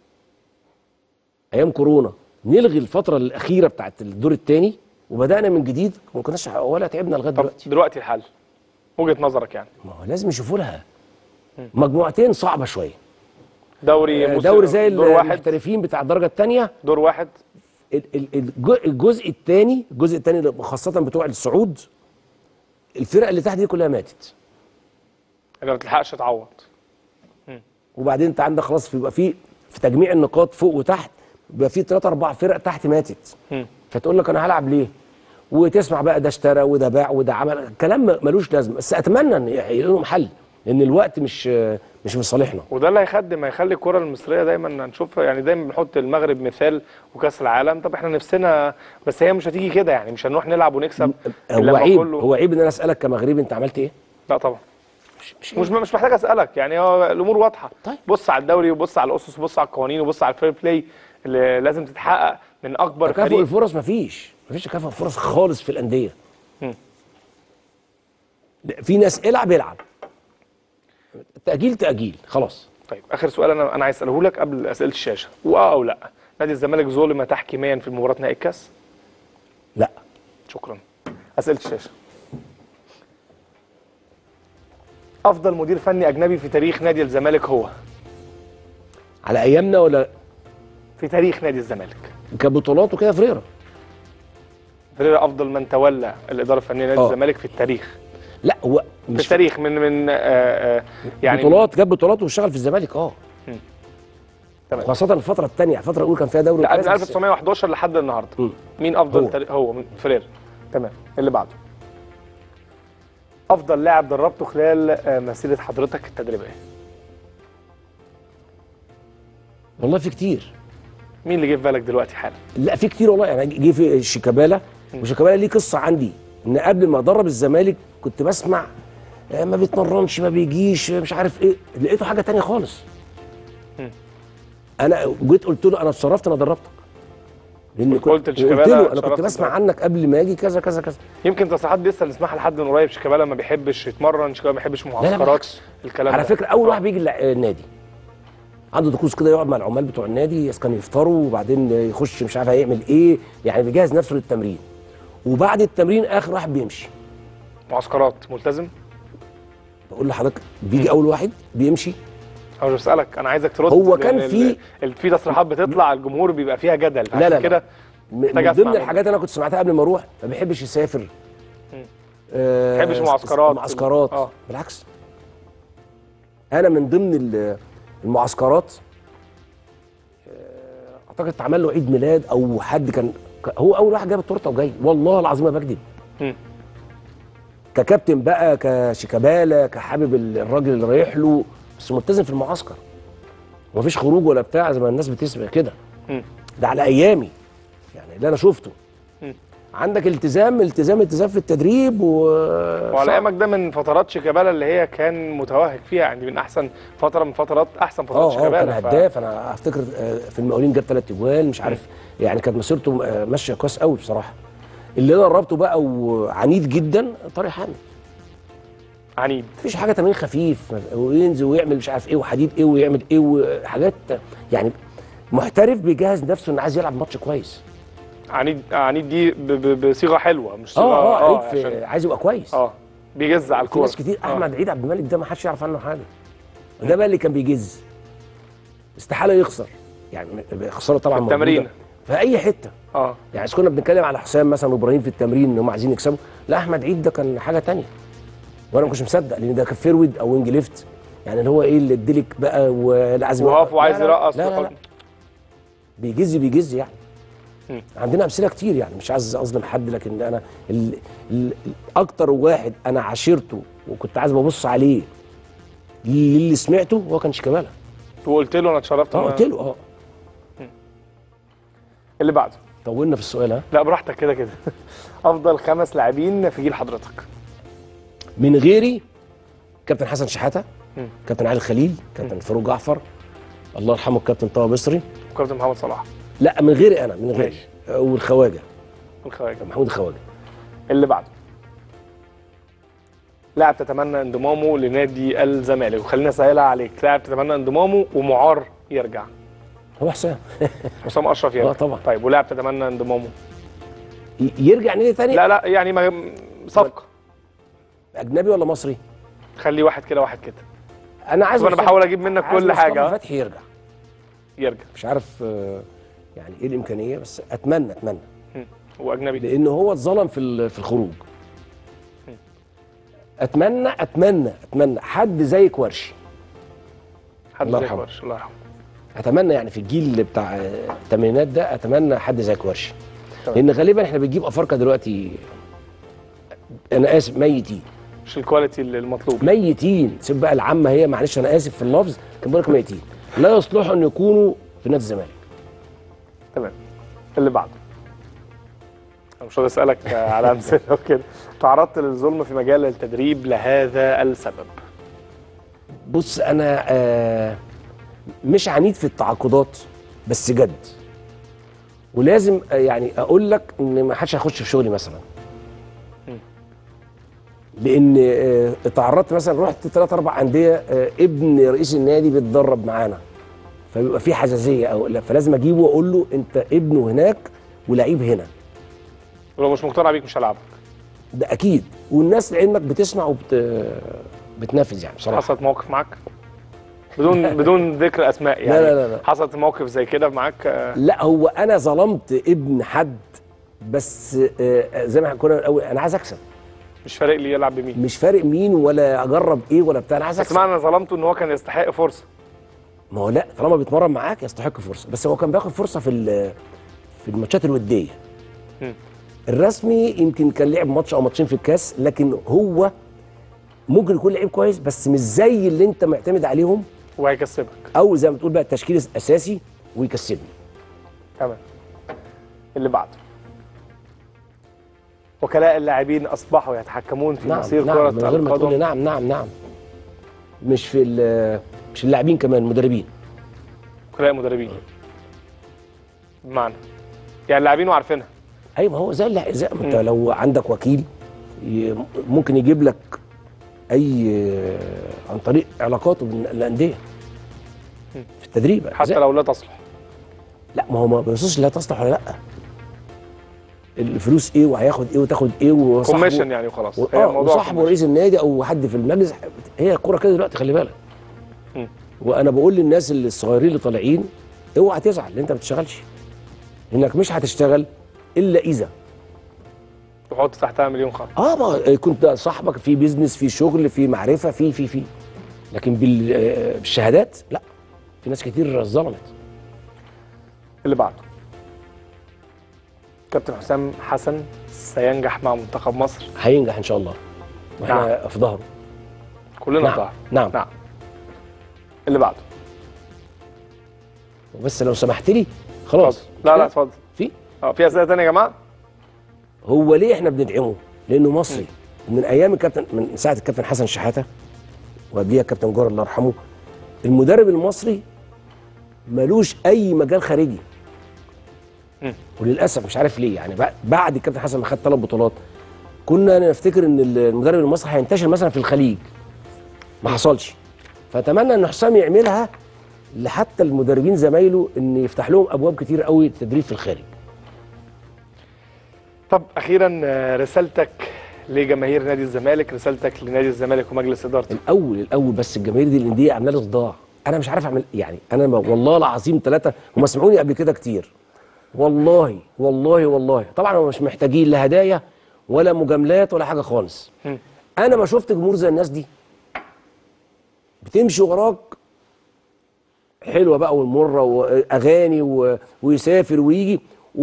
ايام كورونا نلغي الفتره الاخيره بتاعت الدور الثاني وبدانا من جديد ما كناش ولا تعبنا لغايه طب دلوقتي دلوقتي الحل وجهه نظرك يعني ما هو لازم يشوفوا لها مجموعتين صعبه شويه دوري موسم دوري زي دور واحد المحترفين بتاع الدرجه الثانيه دور واحد الجزء الثاني الجزء الثاني خاصه بتوع الصعود الفرق اللي تحت دي كلها ماتت اللي ما تلحقش تعوض وبعدين انت عندك خلاص بيبقى في في تجميع النقاط فوق وتحت بيبقى في ثلاث اربع فرق تحت ماتت مم. فتقول لك انا هلعب ليه وتسمع بقى ده اشترى وده باع وده عمل كلام م- ملوش لازمه بس اتمنى ان يلاقي لهم حل لان الوقت مش مش في صالحنا وده اللي هيخدم هيخلي الكره المصريه دايما نشوفها يعني دايما بنحط المغرب مثال وكاس العالم طب احنا نفسنا بس هي مش هتيجي كده يعني مش هنروح نلعب ونكسب هو لما عيب كله- هو عيب ان انا اسالك كمغربي انت عملت ايه لا طبعا مش مش, مش مش محتاج اسالك يعني هو الامور واضحه طيب. بص على الدوري وبص على الاسس وبص على القوانين وبص على الفير بلاي اللي لازم تتحقق من اكبر تكافؤ فريق الفرص مفيش مفيش تكافؤ فرص خالص في الانديه مم. لا، في ناس العب يلعب تاجيل تاجيل خلاص طيب اخر سؤال انا انا عايز اساله لك قبل اسئله الشاشه واه او لا نادي الزمالك ظلم تحكيميا في مباراه نهائي الكاس لا شكرا اسئله الشاشه افضل مدير فني اجنبي في تاريخ نادي الزمالك هو على ايامنا ولا في تاريخ نادي الزمالك كبطولات وكده فريرة فريرا افضل من تولى الاداره الفنيه لنادي آه. الزمالك في التاريخ لا هو في مش التاريخ من من آه آه يعني بطولات جاب بطولات واشتغل في الزمالك اه تمام. خاصة الفترة الثانية الفترة الأولى كان فيها دوري لا من وكاس بس- 1911 لحد النهارده مم. مين افضل هو. تاريخ هو من- فريرا تمام اللي بعده افضل لاعب دربته خلال آه، مسيره حضرتك التدريبيه والله في كتير مين اللي جه في بالك دلوقتي حالا لا في كتير والله يعني جه في شيكابالا وشيكابالا ليه قصة عندي إن قبل ما أدرب الزمالك كنت بسمع آه، ما بيتمرنش ما بيجيش مش عارف إيه لقيته حاجة تانية خالص مم. أنا جيت قلت له أنا اتصرفت أنا دربتك لأن كنت قلت قلت لشيكابالا له أنا شرفت كنت بسمع الدرب. عنك قبل ما أجي كذا كذا كذا يمكن تصريحات دي لسه نسمعها لحد من قريب شيكابالا ما بيحبش يتمرن شيكابالا ما بيحبش معسكرات بالعكس. الكلام على ده. فكره اول آه. واحد بيجي الع- النادي عنده طقوس كده يقعد مع العمال بتوع النادي كان يفطروا وبعدين يخش مش عارف هيعمل ايه يعني بيجهز نفسه للتمرين وبعد التمرين اخر واحد بيمشي معسكرات ملتزم بقول لحضرتك بيجي اول واحد بيمشي انا مش بسالك انا عايزك ترد هو لأن كان ال- في- ال- في تصريحات بتطلع الجمهور بيبقى فيها جدل لا لا عشان لا كده م- محتاج من أسمع ضمن منك. الحاجات اللي انا كنت سمعتها قبل ما اروح ما بيحبش يسافر آه، بيحبش معسكرات. معسكرات آه. بالعكس انا من ضمن ال- المعسكرات آه، اعتقد اتعمل له عيد ميلاد او حد كان ك- هو اول واحد جاب التورته وجاي والله العظيم ما بكذب مم. ككابتن بقى كشيكابالا كحابب ال- الراجل اللي رايح له بس ملتزم في المعسكر ومفيش خروج ولا بتاع زي ما الناس بتسمع كده مم. ده على ايامي يعني اللي انا شفته مم. عندك التزام التزام التزام في التدريب و وعلى ايامك ده من فترات شيكابالا اللي هي كان متوهج فيها يعني من احسن فتره من فترات احسن فترات اه اه كان شيكابالا ف- هداف انا افتكر آه، في المقاولين جاب ثلاث اجوال مش عارف يعني كانت مسيرته آه، ماشيه كويس قوي بصراحه اللي انا دربته بقى وعنيد جدا طارق حامد عنيد مفيش حاجه تمرين خفيف وينزل ويعمل مش عارف ايه وحديد ايه ويعمل ايه وحاجات يعني محترف بيجهز نفسه انه عايز يلعب ماتش كويس عنيد عنيد دي ب- ب- بصيغه حلوه مش صيغه اه اه عيب عشان- في عايز يبقى كويس اه بيجز على في الكوره ناس كتير آه. احمد عيد عبد الملك ده ما حدش يعرف عنه حاجه ده بقى اللي كان بيجز استحاله يخسر يعني خساره طبعا في التمرين. موجودة في اي حته اه يعني إذا كنا بنتكلم على حسام مثلا وابراهيم في التمرين ان هم عايزين يكسبوا لا احمد عيد ده كان حاجه تانية وانا ما كنتش مصدق لان ده كان فيرود او وينج ليفت يعني اللي هو ايه اللي اديلك بقى والعزم وقف وعايز يرقص لا لا, لا, ويحط- بيجز بيجز يعني مم. عندنا امثله كتير يعني مش عايز اظلم حد لكن انا ال ال اكتر واحد انا عاشرته وكنت عايز ببص عليه اللي سمعته هو كان شيكابالا وقلت له انا اتشرفت اه ما- قلت له اه اللي بعده طولنا في السؤال ها لا براحتك كده كده افضل خمس لاعبين في جيل حضرتك من غيري كابتن حسن شحاته مم. كابتن علي الخليل كابتن فاروق جعفر الله يرحمه الكابتن طه بصري وكابتن محمد صلاح لا من غيري انا من غيري ماشي. والخواجه الخواجه محمود الخواجه اللي بعده لاعب تتمنى انضمامه لنادي الزمالك وخلينا اسهلها عليك لاعب تتمنى انضمامه ومعار يرجع هو حسام حسام اشرف يرجع آه طبعا. طيب ولاعب تتمنى انضمامه ي- يرجع نادي تاني لا لا يعني ما صفقه اجنبي ولا مصري خلي واحد كده واحد كده انا عايز طب انا مصطفى- بحاول اجيب منك عايز كل مصطفى حاجه ها؟ فتحي يرجع يرجع مش عارف آه، يعني ايه الامكانيه بس اتمنى اتمنى مم. واجنبي لان هو اتظلم في ال- في الخروج اتمنى اتمنى اتمنى حد زي كوارشي حد الله زي يرحمه. كوارش الله يرحمه اتمنى يعني في الجيل اللي بتاع آه، الثمانينات ده اتمنى حد زي كوارشي تمام. لان غالبا احنا بنجيب افارقه دلوقتي انا اسف ميتين مش الكواليتي المطلوب ميتين سيب بقى العامه هي معلش انا اسف في اللفظ كان بقول لك ميتين لا يصلحوا ان يكونوا في نادي الزمالك تمام اللي بعده انا مش عايز اسالك آه، على امثله وكده تعرضت للظلم في مجال التدريب لهذا السبب بص انا آه مش عنيد في التعاقدات بس جد ولازم آه، يعني اقول لك ان ما حدش هيخش في شغلي مثلا لان آه اتعرضت مثلا رحت ثلاث اربع انديه آه ابن رئيس النادي بيتدرب معانا فبيبقى في حساسيه او لا فلازم اجيبه واقول له انت ابنه هناك ولعيب هنا ولو مش مقتنع بيك مش هلعبك ده اكيد والناس لعلمك بتسمع وبت بتنفذ يعني بصراحه حصلت موقف معاك بدون بدون ذكر اسماء يعني لا لا لا. حصلت موقف زي كده معاك آه، لا هو انا ظلمت ابن حد بس آه، زي ما كنا الاول انا عايز اكسب مش فارق لي يلعب بمين مش فارق مين ولا اجرب ايه ولا بتاع انا عايز بس اكسب معنى ظلمته ان هو كان يستحق فرصه ما هو لا طالما بيتمرن معاك يستحق فرصه بس هو كان بياخد فرصه في ال- في الماتشات الوديه مم. الرسمي يمكن كان لعب ماتش او ماتشين في الكاس لكن هو ممكن يكون لعيب كويس بس مش زي اللي انت معتمد عليهم وهيكسبك او زي ما تقول بقى التشكيل الاساسي ويكسبني تمام اللي بعده وكلاء اللاعبين اصبحوا يتحكمون في نعم مصير نعم كره من غير ما تقول لي القدم نعم نعم نعم مش في ال- مش اللاعبين كمان المدربين وكلاء المدربين بمعنى يعني اللاعبين وعارفينها ايوه ما هو زي اللع- زي ما انت لو عندك وكيل ي- ممكن يجيب لك اي عن طريق علاقاته بالانديه في التدريب حتى زي- لو لا تصلح لا ما هو ما بيبصش لا تصلح ولا لا الفلوس ايه وهياخد ايه وتاخد ايه وصاحبه كوميشن يعني وخلاص و- هي اه الموضوع وصاحبه commission. رئيس النادي او حد في المجلس هي الكوره كده دلوقتي خلي بالك مم. وانا بقول للناس اللي الصغيرين اللي طالعين اوعى تزعل ان انت ما بتشتغلش انك مش هتشتغل الا اذا تحط تحتها مليون خط اه ما كنت صاحبك في بيزنس في شغل في معرفه في في في لكن بال- آه، بالشهادات لا في ناس كتير ظلمت اللي بعده كابتن حسام حسن سينجح مع منتخب مصر هينجح ان شاء الله واحنا في ظهره كلنا نعم ظهر نعم نعم اللي بعده بس لو سمحت لي خلاص اتفضل لا لا اتفضل في اه في اسئله ثانيه يا جماعه هو ليه احنا بندعمه؟ لانه مصري من ايام الكابتن من ساعه الكابتن حسن شحاته وقبليها الكابتن جار الله يرحمه المدرب المصري ملوش اي مجال خارجي مم. وللاسف مش عارف ليه يعني بع- بعد الكابتن حسن ما خد ثلاث بطولات كنا نفتكر ان المدرب المصري هينتشر مثلا في الخليج ما حصلش فاتمنى ان حسام يعملها لحتى المدربين زمايله ان يفتح لهم ابواب كتير قوي للتدريب في الخارج طب اخيرا آه، رسالتك لجماهير نادي الزمالك رسالتك لنادي الزمالك ومجلس ادارته الاول الاول بس الجماهير دي الانديه عامله لي صداع انا مش عارف اعمل يعني انا ما والله العظيم ثلاثه هم سمعوني قبل كده كتير والله والله والله طبعا هم مش محتاجين لا هدايا ولا مجاملات ولا حاجه خالص مم. انا ما شفت جمهور زي الناس دي بتمشي وراك حلوه بقى والمره واغاني و... ويسافر ويجي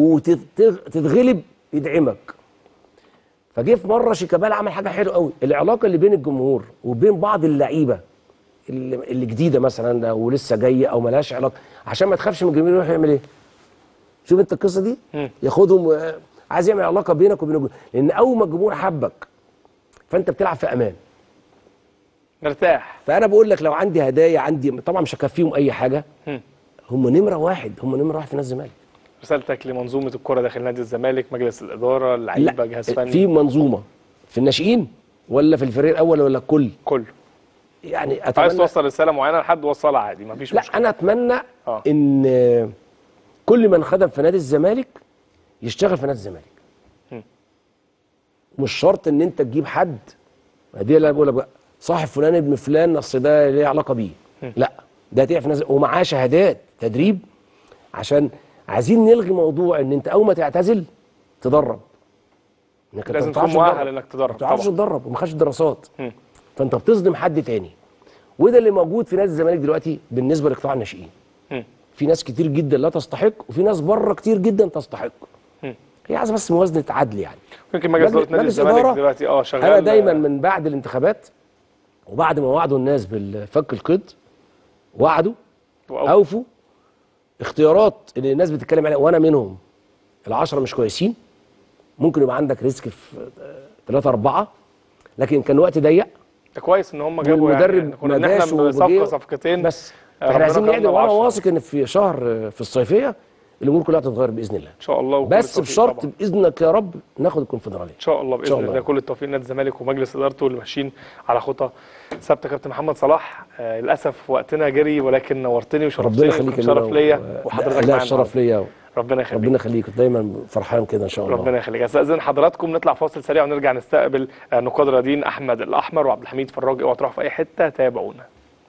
وتتغلب يدعمك فجه في مره شيكابالا عمل حاجه حلوه قوي العلاقه اللي بين الجمهور وبين بعض اللعيبه اللي, اللي جديده مثلا او لسه جايه او ملهاش علاقه عشان ما تخافش من الجمهور يروح يعمل ايه شوف انت القصه دي مم. ياخدهم و- عايز يعمل علاقه بينك وبين الجمهور لان اول ما الجمهور حبك فانت بتلعب في امان مرتاح فانا بقول لك لو عندي هدايا عندي طبعا مش هكفيهم اي حاجه مم. هم نمره واحد هم نمره واحد في نادي الزمالك رسالتك لمنظومه الكره داخل نادي الزمالك مجلس الاداره اللعيبه جهاز فني في منظومه في الناشئين ولا في الفريق الاول ولا الكل كله يعني عايز اتمنى توصل رساله معينه لحد وصلها عادي مفيش لا مشكله انا اتمنى آه. ان كل من خدم في نادي الزمالك يشتغل في نادي الزمالك مم. مش شرط ان انت تجيب حد ما دي اللي انا بقول لك بقى صاحب فلان ابن فلان اصل ده ليه علاقه بيه لا ده هتقع في ناس ومعاه شهادات تدريب عشان عايزين نلغي موضوع ان انت اول ما تعتزل تدرب انك أنت لازم ما تكون بتعرفش مؤهل تدرب. انك تدرب ما بتعرفش طبعا تدرب وما خدش دراسات مم. فانت بتصدم حد تاني وده اللي موجود في نادي الزمالك دلوقتي بالنسبه لقطاع الناشئين مم. في ناس كتير جدا لا تستحق وفي ناس بره كتير جدا تستحق مم. هي عايزه بس موازنه عدل يعني يمكن مجلس اداره نادي مجلس الزمالك إدارة، دلوقتي اه شغال انا دايما من بعد الانتخابات وبعد ما وعدوا الناس بالفك القيد وعدوا وأو- اوفوا اختيارات اللي الناس بتتكلم عليها وانا منهم العشرة مش كويسين ممكن يبقى عندك ريسك في ثلاثة أربعة لكن كان وقت ضيق ده كويس ان هم جابوا والمدرب يعني كنا ما جاش بنحلم بصفقه وجه- صفقتين بس آه، احنا ربنا عايزين كرمنا نعدل وانا بعشرة. واثق ان في شهر في الصيفيه الامور كلها هتتغير باذن الله ان شاء الله وكل بس التوفيق بشرط طبعاً. باذنك يا رب ناخد الكونفدراليه ان شاء الله باذن شاء الله الله. كل التوفيق لنادي الزمالك ومجلس ادارته اللي ماشيين على خطى ثابته كابتن محمد صلاح آه للاسف وقتنا جري ولكن نورتني وشرفتني ربنا يخليك وكان يا شرف مينا ليا و- وحضرتك لا معانا الشرف ليا ربنا يخليك ربنا يخليك دايما فرحان كده ان شاء الله ربنا يخليك استاذن حضراتكم نطلع فاصل سريع ونرجع نستقبل آه، نقاد رياضيين احمد الاحمر وعبد الحميد فراج اوعوا تروحوا في اي حته تابعونا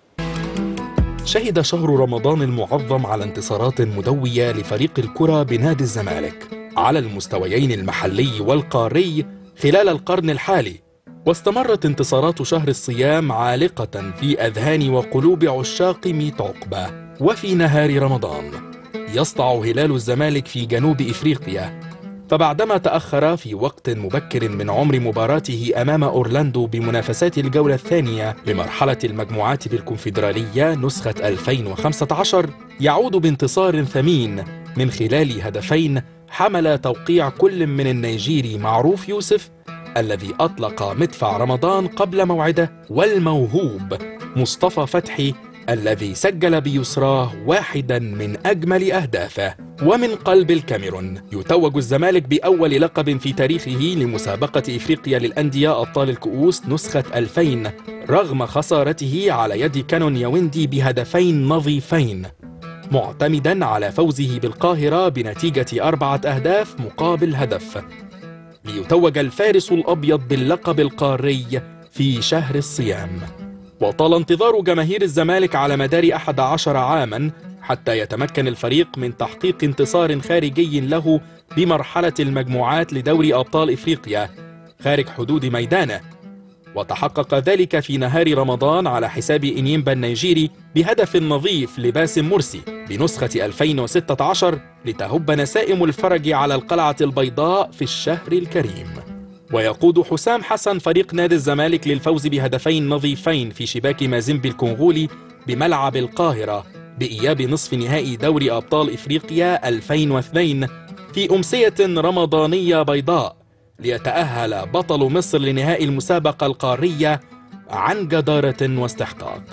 شهد شهر رمضان المعظم على انتصارات مدوية لفريق الكرة بنادي الزمالك على المستويين المحلي والقاري خلال القرن الحالي واستمرت انتصارات شهر الصيام عالقة في أذهان وقلوب عشاق ميت عقبة وفي نهار رمضان يسطع هلال الزمالك في جنوب إفريقيا فبعدما تأخر في وقت مبكر من عمر مباراته أمام أورلاندو بمنافسات الجولة الثانية لمرحلة المجموعات بالكونفدرالية نسخة 2015 يعود بانتصار ثمين من خلال هدفين حمل توقيع كل من النيجيري معروف يوسف الذي أطلق مدفع رمضان قبل موعده والموهوب مصطفى فتحي الذي سجل بيسراه واحدا من أجمل أهدافه ومن قلب الكاميرون يتوج الزمالك بأول لقب في تاريخه لمسابقة إفريقيا للأندية أبطال الكؤوس نسخة 2000 رغم خسارته على يد كانون ياوندي بهدفين نظيفين معتمدا على فوزه بالقاهرة بنتيجة أربعة أهداف مقابل هدف ليتوج الفارس الأبيض باللقب القاري في شهر الصيام وطال انتظار جماهير الزمالك على مدار أحد عشر عاما حتى يتمكن الفريق من تحقيق انتصار خارجي له بمرحلة المجموعات لدوري أبطال إفريقيا خارج حدود ميدانه وتحقق ذلك في نهار رمضان على حساب إنيمبا النيجيري بهدف نظيف لباسم مرسي بنسخة 2016 لتهب نسائم الفرج على القلعة البيضاء في الشهر الكريم ويقود حسام حسن فريق نادي الزمالك للفوز بهدفين نظيفين في شباك مازيمبي الكونغولي بملعب القاهرة بإياب نصف نهائي دوري أبطال إفريقيا 2002 في أمسية رمضانية بيضاء ليتأهل بطل مصر لنهائي المسابقة القارية عن جدارة واستحقاق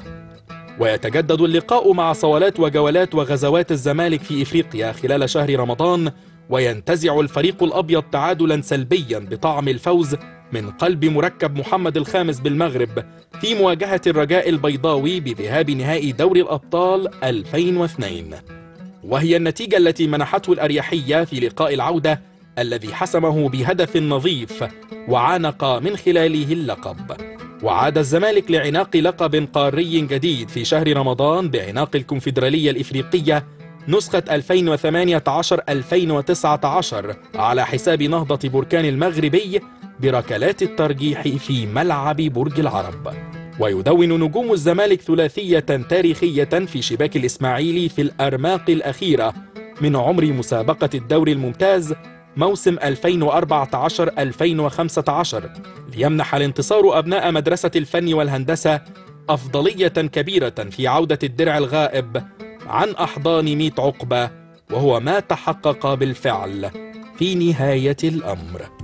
ويتجدد اللقاء مع صولات وجولات وغزوات الزمالك في إفريقيا خلال شهر رمضان وينتزع الفريق الأبيض تعادلا سلبيا بطعم الفوز من قلب مركب محمد الخامس بالمغرب في مواجهة الرجاء البيضاوي بذهاب نهائي دوري الأبطال 2002 وهي النتيجة التي منحته الأريحية في لقاء العودة الذي حسمه بهدف نظيف وعانق من خلاله اللقب وعاد الزمالك لعناق لقب قاري جديد في شهر رمضان بعناق الكونفدرالية الإفريقية نسخة 2018-2019 على حساب نهضة بركان المغربي بركلات الترجيح في ملعب برج العرب ويدون نجوم الزمالك ثلاثية تاريخية في شباك الإسماعيلي في الأرماق الأخيرة من عمر مسابقة الدوري الممتاز موسم 2014-2015 ليمنح الانتصار أبناء مدرسة الفن والهندسة أفضلية كبيرة في عودة الدرع الغائب عن أحضان ميت عقبة وهو ما تحقق بالفعل في نهاية الأمر